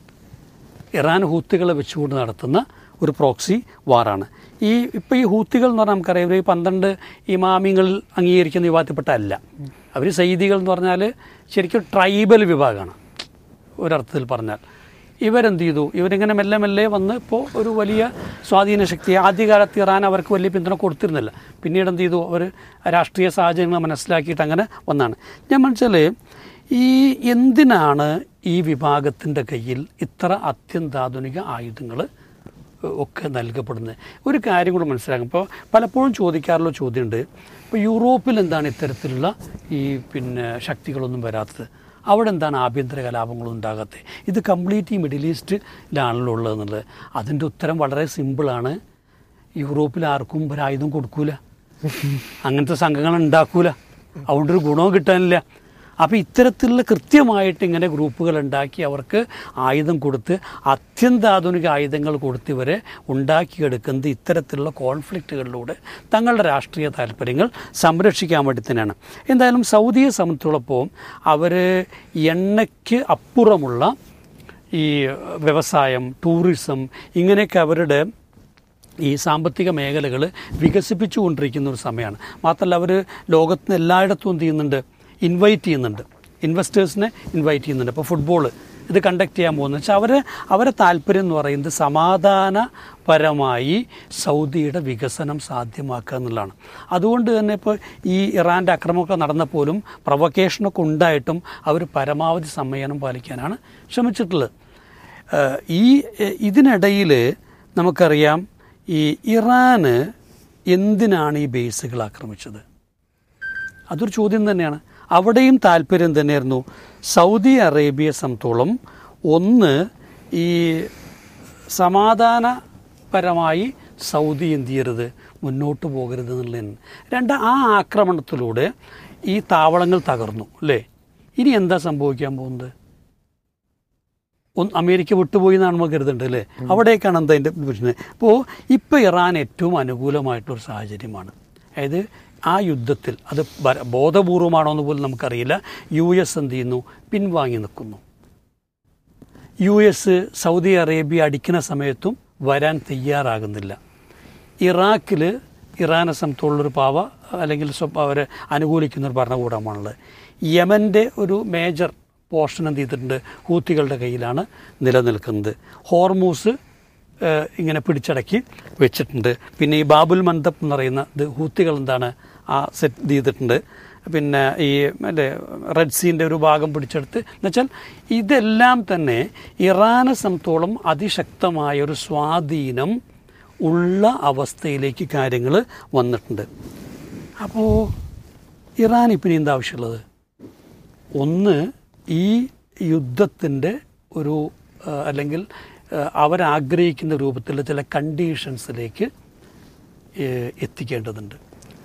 ഇറാൻ ഹൂത്തികളെ വെച്ചുകൊണ്ട് നടത്തുന്ന ഒരു പ്രോക്സി വാറാണ് ഈ ഇപ്പോൾ ഈ ഹൂത്തികൾ എന്ന് പറഞ്ഞാൽ നമുക്കറിയാം ഇവർ ഈ പന്ത്രണ്ട് ഇമാമിങ്ങൾ അംഗീകരിക്കുന്ന വിഭാഗത്തിൽപ്പെട്ട അല്ല അവർ സയ്യിദികൾ എന്ന് പറഞ്ഞാൽ ശരിക്കും ട്രൈബൽ വിഭാഗമാണ് ഒരർത്ഥത്തിൽ പറഞ്ഞാൽ ഇവരെന്ത് ചെയ്തു ഇവരിങ്ങനെ മെല്ലെ മെല്ലെ വന്ന് ഇപ്പോൾ ഒരു വലിയ സ്വാധീന ശക്തി ആദ്യകാലത്ത് ഇറാൻ അവർക്ക് വലിയ പിന്തുണ കൊടുത്തിരുന്നില്ല പിന്നീട് എന്ത് ചെയ്തു അവർ രാഷ്ട്രീയ സാഹചര്യങ്ങൾ മനസ്സിലാക്കിയിട്ട് അങ്ങനെ വന്നാണ് ഞാൻ മനസ്സിൽ ഈ എന്തിനാണ് ഈ വിഭാഗത്തിൻ്റെ കയ്യിൽ ഇത്ര അത്യന്താധുനിക ആയുധങ്ങൾ ഒക്കെ നൽകപ്പെടുന്നത് ഒരു കാര്യം കൂടെ മനസ്സിലാക്കും ഇപ്പോൾ പലപ്പോഴും ചോദിക്കാറുള്ള ചോദ്യമുണ്ട് ഇപ്പോൾ യൂറോപ്പിൽ എന്താണ് ഇത്തരത്തിലുള്ള ഈ പിന്നെ ശക്തികളൊന്നും വരാത്തത് അവിടെ എന്താണ് ആഭ്യന്തര കലാപങ്ങളൊന്നും ഉണ്ടാകാത്തത് ഇത് കംപ്ലീറ്റ് ഈ മിഡിൽ ഈസ്റ്റിലാണല്ലോ ഉള്ളതെന്നുള്ളത് അതിൻ്റെ ഉത്തരം വളരെ സിമ്പിളാണ് യൂറോപ്പിൽ ആർക്കും ഒരു ആയുധം കൊടുക്കൂല അങ്ങനത്തെ സംഘങ്ങൾ ഉണ്ടാക്കൂല അതുകൊണ്ടൊരു ഗുണവും കിട്ടാനില്ല അപ്പോൾ ഇത്തരത്തിലുള്ള കൃത്യമായിട്ട് ഇങ്ങനെ ഗ്രൂപ്പുകൾ ഉണ്ടാക്കി അവർക്ക് ആയുധം കൊടുത്ത് അത്യന്താധുനിക ആയുധങ്ങൾ കൊടുത്ത് ഇവരെ ഉണ്ടാക്കിയെടുക്കുന്നത് ഇത്തരത്തിലുള്ള കോൺഫ്ലിക്റ്റുകളിലൂടെ തങ്ങളുടെ രാഷ്ട്രീയ താല്പര്യങ്ങൾ സംരക്ഷിക്കാൻ വേണ്ടി തന്നെയാണ് എന്തായാലും സൗദിയെ സംബന്ധിച്ചിടത്തോളം അവർ എണ്ണയ്ക്ക് അപ്പുറമുള്ള ഈ വ്യവസായം ടൂറിസം ഇങ്ങനെയൊക്കെ അവരുടെ ഈ സാമ്പത്തിക മേഖലകൾ വികസിപ്പിച്ചുകൊണ്ടിരിക്കുന്ന ഒരു സമയമാണ് മാത്രമല്ല അവർ ലോകത്തിന് എല്ലായിടത്തും എന്ത് ചെയ്യുന്നുണ്ട് ഇൻവൈറ്റ് ചെയ്യുന്നുണ്ട് ഇൻവെസ്റ്റേഴ്സിനെ ഇൻവൈറ്റ് ചെയ്യുന്നുണ്ട് ഇപ്പോൾ ഫുട്ബോൾ ഇത് കണ്ടക്ട് ചെയ്യാൻ പോകുന്നത് വെച്ചാൽ അവർ അവരെ താല്പര്യം എന്ന് പറയുന്നത് സമാധാനപരമായി സൗദിയുടെ വികസനം സാധ്യമാക്കുക എന്നുള്ളതാണ് അതുകൊണ്ട് തന്നെ ഇപ്പോൾ ഈ ഇറാൻ്റെ അക്രമമൊക്കെ നടന്നപ്പോലും പ്രൊവക്കേഷനൊക്കെ ഉണ്ടായിട്ടും അവർ പരമാവധി സംയമനം പാലിക്കാനാണ് ശ്രമിച്ചിട്ടുള്ളത് ഏഹ് ഈ എ- ഇതിനിടയിൽ നമുക്കറിയാം ഈ ഇറാന് എന്തിനാണ് ഈ ബേസുകൾ ആക്രമിച്ചത് അതൊരു ചോദ്യം തന്നെയാണ് അവിടെയും താല്പര്യം തന്നെയായിരുന്നു സൗദി അറേബ്യയെ സംബന്ധിച്ചോളം ഒന്ന് ഈ സമാധാനപരമായി സൗദി എന്ത് ചെയ്യരുത് മുന്നോട്ട് പോകരുത് എന്നുള്ളതാണ് രണ്ട് ആ ആക്രമണത്തിലൂടെ ഈ താവളങ്ങൾ തകർന്നു അല്ലേ ഇനി എന്താ സംഭവിക്കാൻ പോകുന്നത് ഒന്ന് അമേരിക്ക വിട്ടുപോയി എന്നാണ് നമ്മൾ കരുതേണ്ടത് അല്ലേ അവിടേക്കാണ് എന്താ അതിൻ്റെ പ്രശ്നം അപ്പോൾ ഇപ്പോൾ ഇറാൻ ഏറ്റവും അനുകൂലമായിട്ടൊരു സാഹചര്യമാണ് അതായത് ആ യുദ്ധത്തിൽ അത് ബ- ബോധപൂർവമാണോ എന്ന് പോലും നമുക്കറിയില്ല യു എസ് എന്ത് ചെയ്യുന്നു പിൻവാങ്ങി നിൽക്കുന്നു യു എസ് സൗദി അറേബ്യ അടിക്കുന്ന സമയത്തും വരാൻ തയ്യാറാകുന്നില്ല ഇറാഖിൽ ഇറാനെ സംബന്ധിച്ചുള്ളൊരു പാവ അല്ലെങ്കിൽ സ്വ- അവരെ അനുകൂലിക്കുന്ന ഒരു ഭരണകൂടമാണുള്ളത് യമൻ്റെ ഒരു മേജർ പോർഷൻ എന്ത് ചെയ്തിട്ടുണ്ട് ഹൂത്തികളുടെ കയ്യിലാണ് നിലനിൽക്കുന്നത് ഹോർമൂസ് ഏഹ്, ഇങ്ങനെ പിടിച്ചടക്കി വെച്ചിട്ടുണ്ട് പിന്നെ ഈ ബാബുൽ മന്ദബ് എന്ന് പറയുന്ന ഇത് ഹൂത്തികൾ എന്താണ് ആ സെറ്റ് ചെയ്തിട്ടുണ്ട് പിന്നെ ഈ മറ്റേ റെഡ് സീൻ്റെ ഒരു ഭാഗം പിടിച്ചെടുത്ത് എന്നുവെച്ചാൽ ഇതെല്ലാം തന്നെ ഇറാനെ സംബന്ധിച്ചോളം അതിശക്തമായ ഒരു സ്വാധീനം ഉള്ള അവസ്ഥയിലേക്ക് കാര്യങ്ങൾ വന്നിട്ടുണ്ട് അപ്പോൾ ഇറാൻ ഇപ്പം എന്താ ആവശ്യമുള്ളത് ഒന്ന് ഈ യുദ്ധത്തിൻ്റെ ഒരു ആ, അല്ലെങ്കിൽ ആ, അവരാഗ്രഹിക്കുന്ന രൂപത്തിലുള്ള ചില കണ്ടീഷൻസിലേക്ക് ഏ, എത്തിക്കേണ്ടതുണ്ട്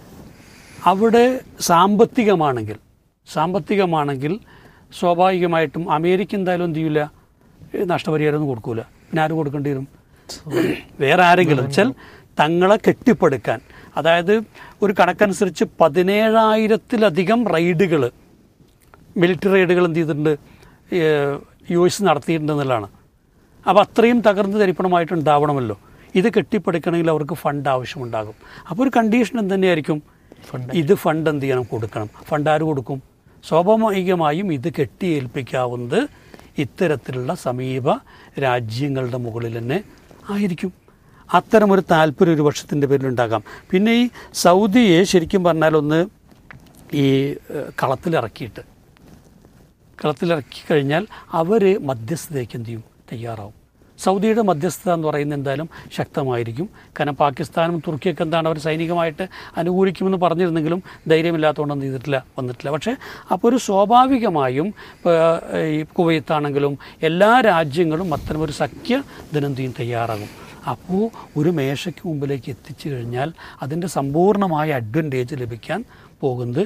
അവിടെ സാമ്പത്തികമാണെങ്കിൽ സാമ്പത്തികമാണെങ്കിൽ സ്വാഭാവികമായിട്ടും അമേരിക്ക എന്തായാലും എന്ത് ചെയ്യില്ല ഏ, നഷ്ടപരിഹാരമൊന്നും കൊടുക്കൂല പിന്നെ ആരും കൊടുക്കേണ്ടി വരും വേറെ ആരെങ്കിലും വെച്ചാൽ തങ്ങളെ കെട്ടിപ്പടുക്കാൻ അതായത് ഒരു കണക്കനുസരിച്ച് പതിനേഴായിരത്തിലധികം റൈഡുകൾ മിലിറ്ററി റൈഡുകൾ എന്ത് ചെയ്തിട്ടുണ്ട് ഏഹ് യു എസ് നടത്തിയിട്ടുണ്ട് എന്നുള്ളതാണ് അപ്പോൾ അത്രയും തകർന്ന് തരിപ്പണമായിട്ടുണ്ടാവണമല്ലോ ഇത് കെട്ടിപ്പടുക്കണമെങ്കിൽ അവർക്ക് ഫണ്ട് ആവശ്യമുണ്ടാകും അപ്പോൾ ഒരു കണ്ടീഷൻ എന്ത് തന്നെയായിരിക്കും ഇത് ഫണ്ട് എന്ത് ചെയ്യണം കൊടുക്കണം ഫണ്ട് ആര് കൊടുക്കും സ്വാഭാവികമായും ഇത് കെട്ടിയേൽപ്പിക്കാവുന്നത് ഇത്തരത്തിലുള്ള സമീപ രാജ്യങ്ങളുടെ മുകളിൽ തന്നെ ആയിരിക്കും അത്തരമൊരു താല്പര്യം ഒരു പക്ഷത്തിൻ്റെ പേരിലുണ്ടാകാം പിന്നെ ഈ സൗദിയെ ശരിക്കും പറഞ്ഞാൽ ഒന്ന് ഈ ഏഹ്, കളത്തിലിറക്കിയിട്ട് കളത്തിലിറക്കി കഴിഞ്ഞാൽ അവർ മധ്യസ്ഥതയ്ക്ക് എന്ത് ചെയ്യും തയ്യാറാവും സൗദിയുടെ മധ്യസ്ഥത എന്ന് പറയുന്നത് എന്തായാലും ശക്തമായിരിക്കും കാരണം പാകിസ്ഥാനും തുർക്കിയൊക്കെ എന്താണ് അവർ സൈനികമായിട്ട് അനുകൂലിക്കുമെന്ന് പറഞ്ഞിരുന്നെങ്കിലും ധൈര്യമില്ലാത്തതുകൊണ്ടൊന്നും ചെയ്തിട്ടില്ല വന്നിട്ടില്ല പക്ഷേ അപ്പോൾ ഒരു സ്വാഭാവികമായും ഇപ്പോൾ ഈ കുവൈത്താണെങ്കിലും എല്ലാ രാജ്യങ്ങളും അത്തരമൊരു സഖ്യ ദിനന്തിയും തയ്യാറാകും അപ്പോൾ ഒരു മേശയ്ക്ക് മുമ്പിലേക്ക് എത്തിച്ചു കഴിഞ്ഞാൽ അതിൻ്റെ സമ്പൂർണ്ണമായ അഡ്വൻറ്റേജ് ലഭിക്കാൻ പോകുന്നത്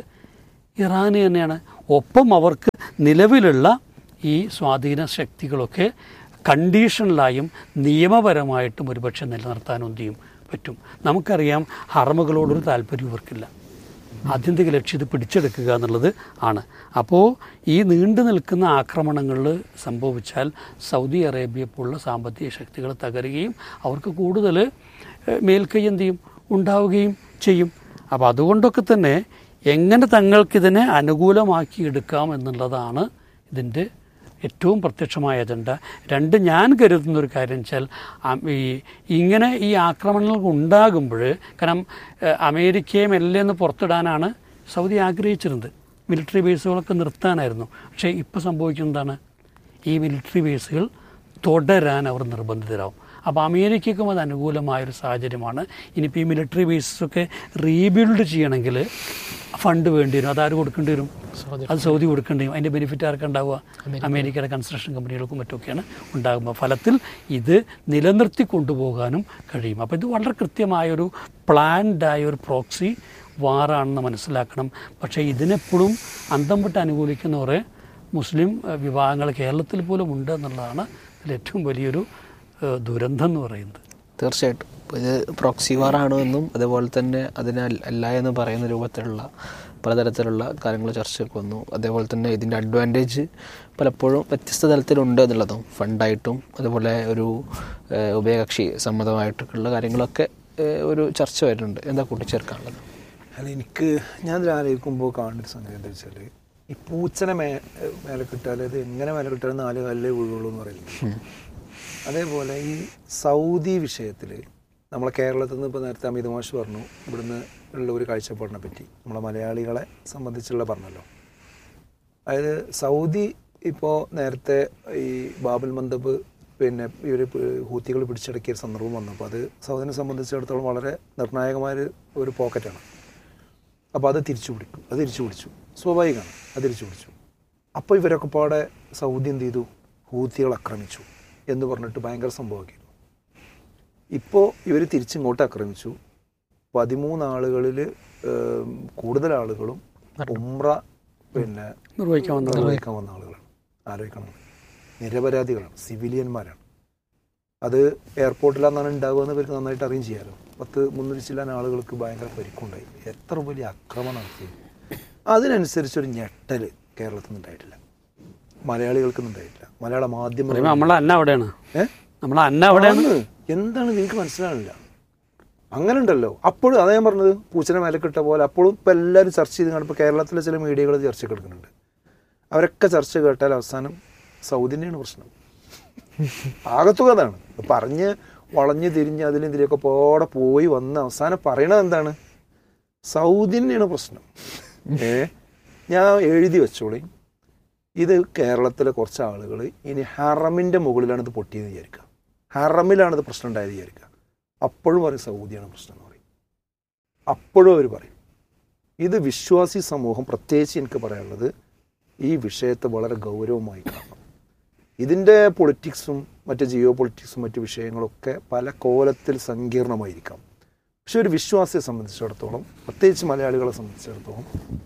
ഇറാന് തന്നെയാണ് ഒപ്പം അവർക്ക് നിലവിലുള്ള ഈ സ്വാധീന ശക്തികളൊക്കെ കണ്ടീഷണലായും നിയമപരമായിട്ടും ഒരുപക്ഷെ നിലനിർത്താനും എന്ത് ചെയ്യും പറ്റും നമുക്കറിയാം ഹറമുകളോടൊരു താല്പര്യം ഇവർക്കില്ല ആത്യന്തിക ലക്ഷ്യം ഇത് പിടിച്ചെടുക്കുക എന്നുള്ളത് ആണ് അപ്പോൾ ഈ നീണ്ടു നിൽക്കുന്ന ആക്രമണങ്ങളിൽ സംഭവിച്ചാൽ സൗദി അറേബ്യ പോലുള്ള സാമ്പത്തിക ശക്തികൾ തകരുകയും അവർക്ക് കൂടുതൽ ഏഹ്, മേൽക്കൈ എന്ത് ചെയ്യും ഉണ്ടാവുകയും ചെയ്യും അപ്പോൾ അതുകൊണ്ടൊക്കെ തന്നെ എങ്ങനെ തങ്ങൾക്കിതിനെ അനുകൂലമാക്കി എടുക്കാം എന്നുള്ളതാണ് ഇതിൻ്റെ ഏറ്റവും പ്രത്യക്ഷമായ അജണ്ട രണ്ട് ഞാൻ കരുതുന്ന ഒരു കാര്യം വെച്ചാൽ അം- ഈ ഇങ്ങനെ ഈ ആക്രമണങ്ങൾ ഉണ്ടാകുമ്പോൾ കാരണം ഏഹ്, അമേരിക്കയെ മെല്ലെ ഒന്ന് പുറത്തിടാനാണ് സൗദി ആഗ്രഹിച്ചിരുന്നത് മിലിറ്ററി ബേസുകളൊക്കെ നിർത്താനായിരുന്നു പക്ഷേ ഇപ്പോൾ സംഭവിക്കുന്നതാണ് ഈ മിലിറ്ററി ബേസുകൾ തുടരാൻ അവർ നിർബന്ധിതരാവും അപ്പോൾ അമേരിക്കയ്ക്കും അത് അനുകൂലമായൊരു സാഹചര്യമാണ് ഇനിയിപ്പോൾ ഈ മിലിറ്ററി ബേസസൊക്കെ റീബിൽഡ് ചെയ്യണമെങ്കിൽ ഫണ്ട് വേണ്ടി വരും അതാര് കൊടുക്കേണ്ടി വരും അത് സൗദി കൊടുക്കേണ്ടി വരും അതിൻ്റെ ബെനിഫിറ്റ് ആർക്കാ ഉണ്ടാവുക അമേരിക്കയുടെ കൺസ്ട്രക്ഷൻ കമ്പനികൾക്കും മറ്റൊക്കെയാണ് ഉണ്ടാകുമ്പോൾ ഫലത്തിൽ ഇത് നിലനിർത്തി കൊണ്ടുപോകാനും കഴിയും അപ്പോൾ ഇത് വളരെ കൃത്യമായൊരു പ്ലാൻഡായ ഒരു പ്രോക്സി വാറാണെന്ന് മനസ്സിലാക്കണം പക്ഷേ ഇതിനെപ്പോഴും അന്തം വിട്ട് അനുകൂലിക്കുന്നവരെ മുസ്ലിം ഏഹ്, വിഭാഗങ്ങൾ കേരളത്തിൽ പോലും ഉണ്ട് എന്നുള്ളതാണ് ഇതിൽ ഏറ്റവും വലിയൊരു ഏഹ്, ദുരന്തം എന്ന് പറയുന്നത് തീർച്ചയായിട്ടും ഇപ്പോൾ ഇത് പ്രോക്സി വാറാണോ എന്നും അതുപോലെ തന്നെ അതിന് അല്ല എന്ന് പറയുന്ന രൂപത്തിലുള്ള പലതരത്തിലുള്ള കാര്യങ്ങൾ ചർച്ചയ്ക്ക് വന്നു അതേപോലെ തന്നെ ഇതിൻ്റെ അഡ്വാൻറ്റേജ് പലപ്പോഴും വ്യത്യസ്ത തലത്തിലുണ്ട് എന്നുള്ളതും ഫണ്ടായിട്ടും അതുപോലെ ഒരു ഏഹ്, ഉഭയകക്ഷി സമ്മതമായിട്ടൊക്കെയുള്ള കാര്യങ്ങളൊക്കെ ഏഹ്, ഒരു ചർച്ച വരുന്നുണ്ട് എന്താ കൂട്ടിച്ചേർക്കാനുള്ളത് അല്ല എനിക്ക് ഞാൻ ഇതിൽ ആലോചിക്കുമ്പോൾ കാണുന്നൊരു സംഗതി എന്താ വെച്ചാൽ ഈ പൂച്ചനെ മേ മേലെ കിട്ടാൽ അത് എങ്ങനെ മേലെ കിട്ടാലും നാല് കാലിലേ വീഴുള്ളൂ എന്ന് പറയുന്നത് അതേപോലെ ഈ സൗദി വിഷയത്തിൽ നമ്മളെ കേരളത്തിൽ നിന്ന് ഇപ്പോൾ നേരത്തെ അമിത് മാഷ് പറഞ്ഞു ഇവിടുന്ന് ഉള്ള ഒരു കാഴ്ചപ്പാടിനെ പറ്റി നമ്മളെ മലയാളികളെ സംബന്ധിച്ചുള്ള പറഞ്ഞല്ലോ അതായത് സൗദി ഇപ്പോൾ നേരത്തെ ഈ ബാബുൽ മന്ദബ് പിന്നെ ഇവർ ഹൂത്തികൾ പിടിച്ചടക്കിയ ഒരു സന്ദർഭം വന്നപ്പോൾ അത് സൗദിനെ സംബന്ധിച്ചിടത്തോളം വളരെ നിർണായകമായ ഒരു- ഒരു പോക്കറ്റാണ് അപ്പോൾ അത് തിരിച്ചു പിടിക്കും അത് തിരിച്ചു പിടിച്ചു സ്വാഭാവികമാണ് അത് തിരിച്ചു പിടിച്ചു അപ്പോൾ ഇവരൊക്കെ പാടെ സൗദി എന്ത് ചെയ്തു ഹൂത്തികൾ ആക്രമിച്ചു എന്ന് പറഞ്ഞിട്ട് ഭയങ്കര സംഭവമാക്കിയിരുന്നു ഇപ്പോൾ ഇവർ തിരിച്ചിങ്ങോട്ട് ആക്രമിച്ചു പതിമൂന്ന് ആളുകളിൽ കൂടുതൽ ആളുകളും ഉമ്ര പിന്നെ നിർവഹിക്കാൻ വന്നത് നിർവഹിക്കാൻ വന്ന ആളുകളാണ് ആലോചിക്കണം നിരപരാധികളാണ് സിവിലിയന്മാരാണ് അത് എയർപോർട്ടിലാണെന്നാണ് ഉണ്ടാവുക ഇവർക്ക് നന്നായിട്ട് അറിയും ചെയ്യാലോ പത്ത് മുന്നൂറ്റി ചില്ലാൻ ആളുകൾക്ക് ഭയങ്കര പരിക്കുണ്ടായി എത്ര വലിയ ആക്രമണം നടത്തി അതിനനുസരിച്ചൊരു ഞെട്ടൽ കേരളത്തിൽ നിന്ന് ഉണ്ടായിട്ടില്ല മലയാളികൾക്കൊന്നും ഉണ്ടായിട്ടില്ല മലയാള മാധ്യമങ്ങൾ പറയുമ്പോൾ നമ്മളെ അന്ന അവിടെയാണ് ഏ നമ്മളെ അന്ന അവിടെയാണ് ആണ്. എന്താണ് എനിക്ക് മനസ്സിലാവില്ല അങ്ങനെ ഉണ്ടല്ലോ അപ്പോഴും അതാ ഞാൻ പറഞ്ഞത് പൂച്ചനെ മേലെ കിട്ട പോലെ അപ്പോഴും ഇപ്പം എല്ലാവരും ചർച്ച ചെയ്ത് കാണുമ്പോൾ കേരളത്തിലെ ചില മീഡിയകൾ ചർച്ച എടുക്കുന്നുണ്ട് അവരൊക്കെ ചർച്ച കേട്ടാൽ അവസാനം സൗദിൻ്റെയാണ് പ്രശ്നം ആകത്തുക അതാണ് പറഞ്ഞ് വളഞ്ഞ് തിരിഞ്ഞ് അതിലും ഇതിലൊക്കെ പോടെ പോയി വന്ന് അവസാനം പറയണത് എന്താണ് സൗദിൻ്റെയാണ് പ്രശ്നം ഏ ഞാൻ എഴുതി വെച്ചോളി ഇത് കേരളത്തിലെ കുറച്ച് ആളുകൾ ഇനി ഹറമിൻ്റെ മുകളിലാണ് ഇത് പൊട്ടിയെന്ന് വിചാരിക്കുക ഹറമിലാണ് ഇത് പ്രശ്നം ഉണ്ടായത് വിചാരിക്കുക അപ്പോഴും പറയും സൗദിയാണ് പ്രശ്നം എന്ന് പറയും അപ്പോഴും അവർ പറയും ഇത് വിശ്വാസി സമൂഹം പ്രത്യേകിച്ച് എനിക്ക് പറയാനുള്ളത് ഈ വിഷയത്തെ വളരെ ഗൗരവമായി കാണണം ഇതിൻ്റെ പൊളിറ്റിക്സും മറ്റ് ജിയോ പൊളിറ്റിക്സും മറ്റ് വിഷയങ്ങളൊക്കെ പല കോലത്തിൽ സങ്കീർണമായിരിക്കാം പക്ഷെ ഒരു വിശ്വാസിയെ സംബന്ധിച്ചിടത്തോളം പ്രത്യേകിച്ച് മലയാളികളെ സംബന്ധിച്ചിടത്തോളം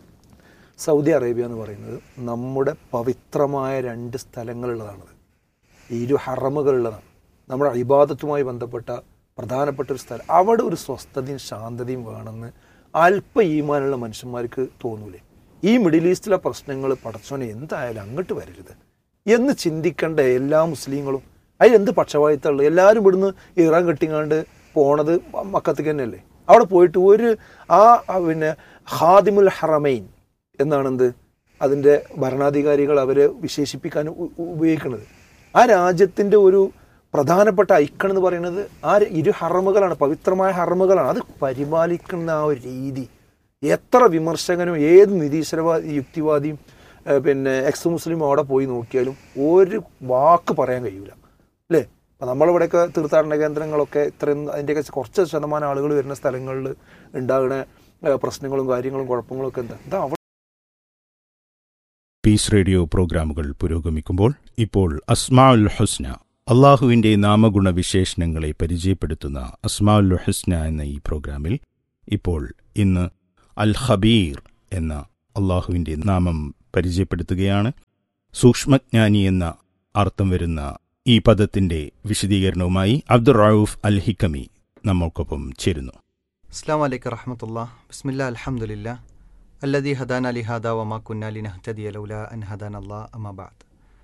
സൗദി അറേബ്യ എന്ന് പറയുന്നത് നമ്മുടെ പവിത്രമായ രണ്ട് സ്ഥലങ്ങളുള്ളതാണത് ഇരു ഹറമുകളുള്ളതാണ് നമ്മുടെ ഇബാദത്തുമായി ബന്ധപ്പെട്ട പ്രധാനപ്പെട്ട ഒരു സ്ഥലം അവിടെ ഒരു സ്വസ്ഥതയും ശാന്തതയും വേണമെന്ന് അല്പ ഈമാനുള്ള മനുഷ്യന്മാർക്ക് തോന്നൂലേ ഈ മിഡിൽ ഈസ്റ്റിലെ പ്രശ്നങ്ങൾ പടച്ചോനെ എന്തായാലും അങ്ങോട്ട് വരരുത് എന്ന് ചിന്തിക്കേണ്ട എല്ലാ മുസ്ലിങ്ങളും അതിലെന്ത് പക്ഷപാതിത്തമുള്ളൂ എല്ലാവരും ഇവിടുന്ന് ഇറാൻ കെട്ടിങ്ങാണ്ട് പോണത് മക്കത്തേക്ക് തന്നെയല്ലേ അവിടെ പോയിട്ട് ഒരു ആ ആ പിന്നെ ഹാദിമുൽ ഹറമൈൻ എന്നാണ് എന്ത് അതിൻ്റെ ഭരണാധികാരികൾ അവരെ വിശേഷിപ്പിക്കാൻ ഉ- ഉ- ഉപയോഗിക്കുന്നത് ആ രാജ്യത്തിൻ്റെ ഒരു പ്രധാനപ്പെട്ട ഐക്കൺ എന്ന് പറയുന്നത് ആ ര- ഇരു ഹറമുകളാണ് പവിത്രമായ ഹറമുകളാണ് അത് പരിപാലിക്കുന്ന ആ ഒരു രീതി എത്ര വിമർശകനും ഏത് നിരീശ്വരവാദി യുക്തിവാദിയും ഏഹ് പിന്നെ എക്സ് മുസ്ലിം അവിടെ പോയി നോക്കിയാലും ഒരു വാക്ക് പറയാൻ കഴിയൂല അല്ലേ അപ്പം നമ്മളിവിടെയൊക്കെ തീർത്ഥാടന കേന്ദ്രങ്ങളൊക്കെ ഇത്രയും അതിൻ്റെയൊക്കെ കുറച്ച് ശതമാനം ആളുകൾ വരുന്ന സ്ഥലങ്ങളിൽ ഉണ്ടാകുന്ന ഏഹ് പ്രശ്നങ്ങളും കാര്യങ്ങളും കുഴപ്പങ്ങളും ഒക്കെ എന്താ എന്താ അവിടെ പീസ് റേഡിയോ പ്രോഗ്രാമുകൾ പുരോഗമിക്കുമ്പോൾ ഇപ്പോൾ അസ്മാഉൽ ഹുസ്ന അള്ളാഹുവിൻ്റെ നാമഗുണവിശേഷണങ്ങളെ പരിചയപ്പെടുത്തുന്ന അസ്മാഉൽ ഹുസ്ന എന്ന ഈ പ്രോഗ്രാമിൽ ഇപ്പോൾ ഇന്ന് അൽ ഖബീർ എന്ന അള്ളാഹുവിൻ്റെ നാമം പരിചയപ്പെടുത്തുകയാണ് സൂക്ഷ്മജ്ഞാനി എന്ന അർത്ഥം വരുന്ന ഈ പദത്തിന്റെ വിശദീകരണവുമായി അബ്ദുർ റൌഫ് അൽ ഹിക്കമി നമ്മൾക്കൊപ്പം ചേരുന്നു അസ്സാം വലൈക്കും റഹമത്തുള്ള ബിസ്മില്ല അലഹമുല്ല അല്ലദി ഹദാൻ അലി ഹാദ വമാ കുന്നാലി നഹ്തദി അലൗല അൻ ഹദാൻ അല്ലാ അമാബാദ്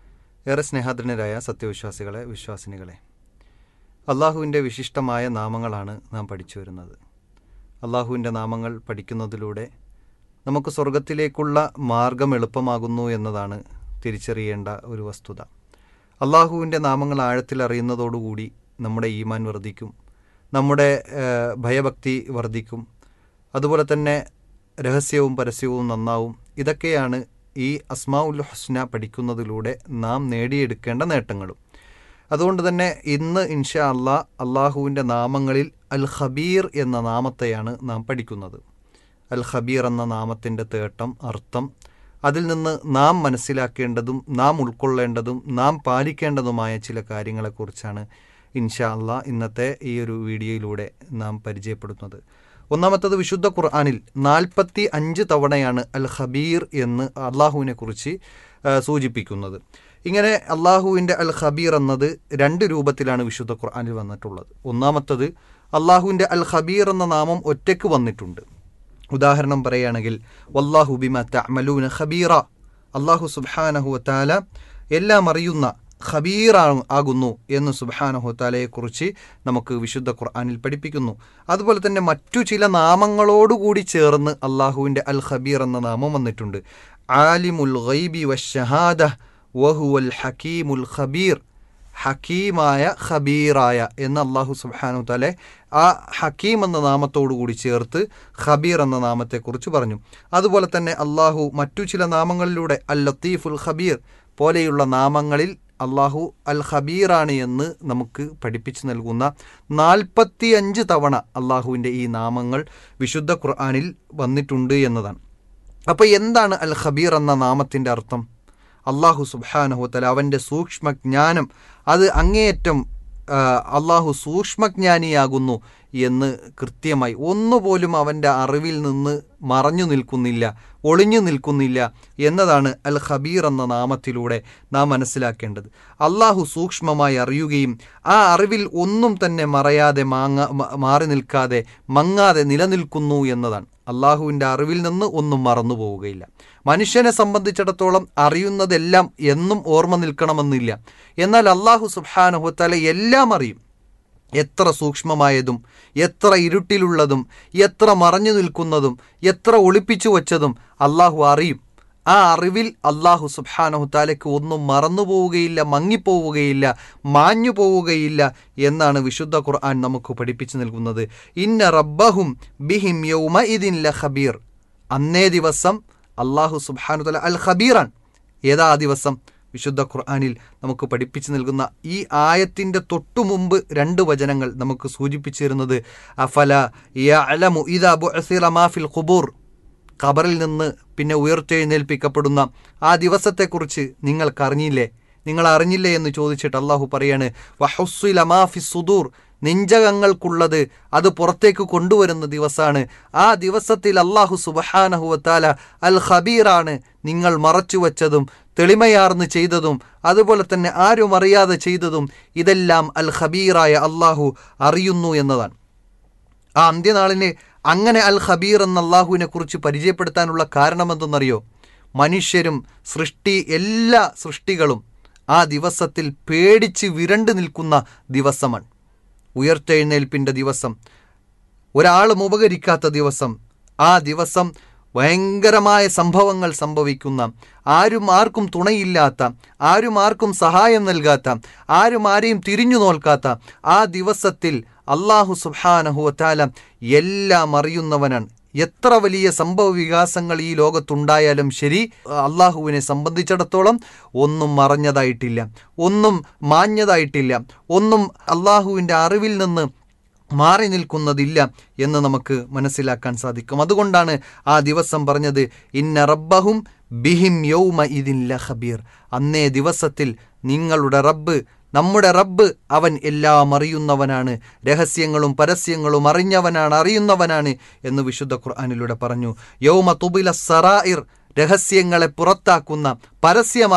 ഏറെ സ്നേഹാദരനരായ സത്യവിശ്വാസികളെ വിശ്വാസിനികളെ അള്ളാഹുവിൻ്റെ വിശിഷ്ടമായ നാമങ്ങളാണ് നാം പഠിച്ചു വരുന്നത് അള്ളാഹുവിൻ്റെ നാമങ്ങൾ പഠിക്കുന്നതിലൂടെ നമുക്ക് സ്വർഗത്തിലേക്കുള്ള മാർഗം എളുപ്പമാകുന്നു എന്നതാണ് തിരിച്ചറിയേണ്ട ഒരു വസ്തുത അള്ളാഹുവിൻ്റെ നാമങ്ങൾ ആഴത്തിൽ അറിയുന്നതോടുകൂടി നമ്മുടെ ഈമാൻ വർദ്ധിക്കും നമ്മുടെ ഏഹ്, ഭയഭക്തി വർദ്ധിക്കും അതുപോലെ തന്നെ രഹസ്യവും പരസ്യവും നന്നാവും ഇതൊക്കെയാണ് ഈ അസ്മാ ഉൽ ഹുസ്ന പഠിക്കുന്നതിലൂടെ നാം നേടിയെടുക്കേണ്ട നേട്ടങ്ങളും അതുകൊണ്ട് തന്നെ ഇന്ന് ഇൻഷാ അള്ളാ അള്ളാഹുവിൻ്റെ നാമങ്ങളിൽ അൽ ഖബീർ എന്ന നാമത്തെയാണ് നാം പഠിക്കുന്നത് അൽ ഖബീർ എന്ന നാമത്തിൻ്റെ തേട്ടം അർത്ഥം അതിൽ നിന്ന് നാം മനസ്സിലാക്കേണ്ടതും നാം ഉൾക്കൊള്ളേണ്ടതും നാം പാലിക്കേണ്ടതുമായ ചില കാര്യങ്ങളെക്കുറിച്ചാണ് ഇൻഷാ അള്ളാ ഇന്നത്തെ ഈ ഒരു വീഡിയോയിലൂടെ നാം പരിചയപ്പെടുത്തുന്നത് ഒന്നാമത്തത് വിശുദ്ധ ഖുർആാനിൽ നാൽപ്പത്തി അഞ്ച് തവണയാണ് അൽ ഖബീർ എന്ന് അള്ളാഹുവിനെ കുറിച്ച് ആ, സൂചിപ്പിക്കുന്നത് ഇങ്ങനെ അള്ളാഹുവിൻ്റെ അൽ ഖബീർ എന്നത് രണ്ട് രൂപത്തിലാണ് വിശുദ്ധ ഖുർആാനിൽ വന്നിട്ടുള്ളത് ഒന്നാമത്തത് അള്ളാഹുവിൻ്റെ അൽ ഖബീർ എന്ന നാമം ഒറ്റയ്ക്ക് വന്നിട്ടുണ്ട് ഉദാഹരണം പറയുകയാണെങ്കിൽ വല്ലാഹു ബിമ തഅമലൂന ഖബീറ അള്ളാഹു സുബ്ഹാനഹു വതാല എല്ലാം അറിയുന്ന ഖബീർ ആകുന്നു എന്ന് സുബ്ഹാനഹു വതാലയെക്കുറിച്ച് നമുക്ക് വിശുദ്ധ ഖുർആനിൽ പഠിപ്പിക്കുന്നു അതുപോലെ തന്നെ മറ്റു ചില നാമങ്ങളോടുകൂടി ചേർന്ന് അള്ളാഹുവിൻ്റെ അൽ ഖബീർ എന്ന നാമം വന്നിട്ടുണ്ട് ആലിമുൽ ഗൈബി വശഹാദ വഹുവൽ ഹക്കീമുൽ ഖബീർ ഹക്കീമായ ഖബീറായ എന്ന് അള്ളാഹു സുബ്ഹാനു തലെ ആ ഹക്കീം എന്ന നാമത്തോടു കൂടി ചേർത്ത് ഖബീർ എന്ന നാമത്തെക്കുറിച്ച് പറഞ്ഞു അതുപോലെ തന്നെ അള്ളാഹു മറ്റു ചില നാമങ്ങളിലൂടെ അൽ ലത്തീഫുൽ ഖബീർ പോലെയുള്ള നാമങ്ങളിൽ അള്ളാഹു അൽ ഖബീറാണ് എന്ന് നമുക്ക് പഠിപ്പിച്ചു നൽകുന്ന നാൽപ്പത്തി അഞ്ച് തവണ അള്ളാഹുവിൻ്റെ ഈ നാമങ്ങൾ വിശുദ്ധ ഖുർആാനിൽ വന്നിട്ടുണ്ട് എന്നതാണ് അപ്പോൾ എന്താണ് അൽ ഖബീർ എന്ന നാമത്തിൻ്റെ അർത്ഥം അള്ളാഹു സുബാനഹുത്തല അവൻ്റെ സൂക്ഷ്മജ്ഞാനം അത് അങ്ങേയറ്റം ആ, അള്ളാഹു സൂക്ഷ്മജ്ഞാനിയാകുന്നു എന്ന് കൃത്യമായി ഒന്നുപോലും അവൻ്റെ അറിവിൽ നിന്ന് മറഞ്ഞു നിൽക്കുന്നില്ല ഒളിഞ്ഞു നിൽക്കുന്നില്ല എന്നതാണ് അൽ ഖബീർ എന്ന നാമത്തിലൂടെ നാം മനസ്സിലാക്കേണ്ടത് അള്ളാഹു സൂക്ഷ്മമായി അറിയുകയും ആ അറിവിൽ ഒന്നും തന്നെ മറയാതെ മാങ്ങ മ- മാറി നിൽക്കാതെ മങ്ങാതെ നിലനിൽക്കുന്നു എന്നതാണ് അള്ളാഹുവിൻ്റെ അറിവിൽ നിന്ന് ഒന്നും മറന്നു പോവുകയില്ല മനുഷ്യനെ സംബന്ധിച്ചിടത്തോളം അറിയുന്നതെല്ലാം എന്നും ഓർമ്മ നിൽക്കണമെന്നില്ല എന്നാൽ അള്ളാഹു സുബ്ഹാനഹുത്തല എല്ലാം അറിയും എത്ര സൂക്ഷ്മമായതും എത്ര ഇരുട്ടിലുള്ളതും എത്ര മറഞ്ഞു നിൽക്കുന്നതും എത്ര ഒളിപ്പിച്ചു വച്ചതും അള്ളാഹു അറിയും ആ അറിവിൽ അള്ളാഹു സുബ്ഹാനഹുത്താലയ്ക്ക് ഒന്നും മറന്നു പോവുകയില്ല മങ്ങിപ്പോവുകയില്ല മാഞ്ഞു പോവുകയില്ല എന്നാണ് വിശുദ്ധ ഖുർആൻ നമുക്ക് പഠിപ്പിച്ചു നൽകുന്നത് ഇന്ന റബ്ബഹും ബിഹിം യൗമ ഇതിൻ ല ഖബീർ അന്നേ ദിവസം അള്ളാഹു സുബ്ഹാനുതല അൽ ഖബീറാൻ ഏതാ ആ ദിവസം വിശുദ്ധ ഖുർആനിൽ നമുക്ക് പഠിപ്പിച്ചു നൽകുന്ന ഈ ആയത്തിൻ്റെ തൊട്ടു മുമ്പ് രണ്ട് വചനങ്ങൾ നമുക്ക് സൂചിപ്പിച്ചിരുന്നത് അഫല യഅലമു ഇദാ ബുഅസിറ മാ ഫിൽ ഖുബൂർ ഖബറിൽ നിന്ന് പിന്നെ ഉയർത്തെഴുന്നേൽപ്പിക്കപ്പെടുന്ന ആ ദിവസത്തെക്കുറിച്ച് നിങ്ങൾക്കറിഞ്ഞില്ലേ നിങ്ങൾ അറിഞ്ഞില്ലേ എന്ന് ചോദിച്ചിട്ട് അള്ളാഹു പറയാണ് വഹുസ്സുല മാ ഫി സുദൂർ നെഞ്ചകങ്ങൾക്കുള്ളത് അത് പുറത്തേക്ക് കൊണ്ടുവരുന്ന ദിവസമാണ് ആ ദിവസത്തിൽ അള്ളാഹു സുബഹാനഹുവത്താല അൽ ഖബീറാണ് നിങ്ങൾ മറച്ചുവച്ചതും തെളിമയാർന്ന് ചെയ്തതും അതുപോലെ തന്നെ ആരും അറിയാതെ ചെയ്തതും ഇതെല്ലാം അൽ ഖബീറായ അള്ളാഹു അറിയുന്നു എന്നതാണ് ആ അന്ത്യനാളിന് അങ്ങനെ അൽ ഖബീർ എന്ന അള്ളാഹുവിനെ കുറിച്ച് പരിചയപ്പെടുത്താനുള്ള കാരണമെന്തെന്നറിയോ മനുഷ്യരും സൃഷ്ടി എല്ലാ സൃഷ്ടികളും ആ ദിവസത്തിൽ പേടിച്ച് വിരണ്ടു നിൽക്കുന്ന ദിവസമാണ് ഉയർത്തെഴുന്നേൽപ്പിൻ്റെ ദിവസം ഒരാളും ഉപകരിക്കാത്ത ദിവസം ആ ദിവസം ഭയങ്കരമായ സംഭവങ്ങൾ സംഭവിക്കുന്ന ആരും ആർക്കും തുണയില്ലാത്ത ആരും ആർക്കും സഹായം നൽകാത്ത ആരും ആരെയും തിരിഞ്ഞു നോൽക്കാത്ത ആ ദിവസത്തിൽ അള്ളാഹു സുബാനഹുവത്താല എല്ലാം അറിയുന്നവനാണ് എത്ര വലിയ സംഭവ വികാസങ്ങൾ ഈ ലോകത്തുണ്ടായാലും ശരി അള്ളാഹുവിനെ സംബന്ധിച്ചിടത്തോളം ഒന്നും മറഞ്ഞതായിട്ടില്ല ഒന്നും മാഞ്ഞതായിട്ടില്ല ഒന്നും അള്ളാഹുവിൻ്റെ അറിവിൽ നിന്ന് മാറി നിൽക്കുന്നതില്ല എന്ന് നമുക്ക് മനസ്സിലാക്കാൻ സാധിക്കും അതുകൊണ്ടാണ് ആ ദിവസം പറഞ്ഞത് ഇന്ന റബ്ബഹും ബിഹിം യൗമ ഇതിൻ ലഖബീർ അന്നേ ദിവസത്തിൽ നിങ്ങളുടെ റബ്ബ് നമ്മുടെ റബ്ബ് അവൻ എല്ലാം അറിയുന്നവനാണ് രഹസ്യങ്ങളും പരസ്യങ്ങളും അറിഞ്ഞവനാണ് അറിയുന്നവനാണ് എന്ന് വിശുദ്ധ ഖുർആാനിലൂടെ പറഞ്ഞു യൗമ തുബില സറായിർ രഹസ്യങ്ങളെ പുറത്താക്കുന്ന പരസ്യമാ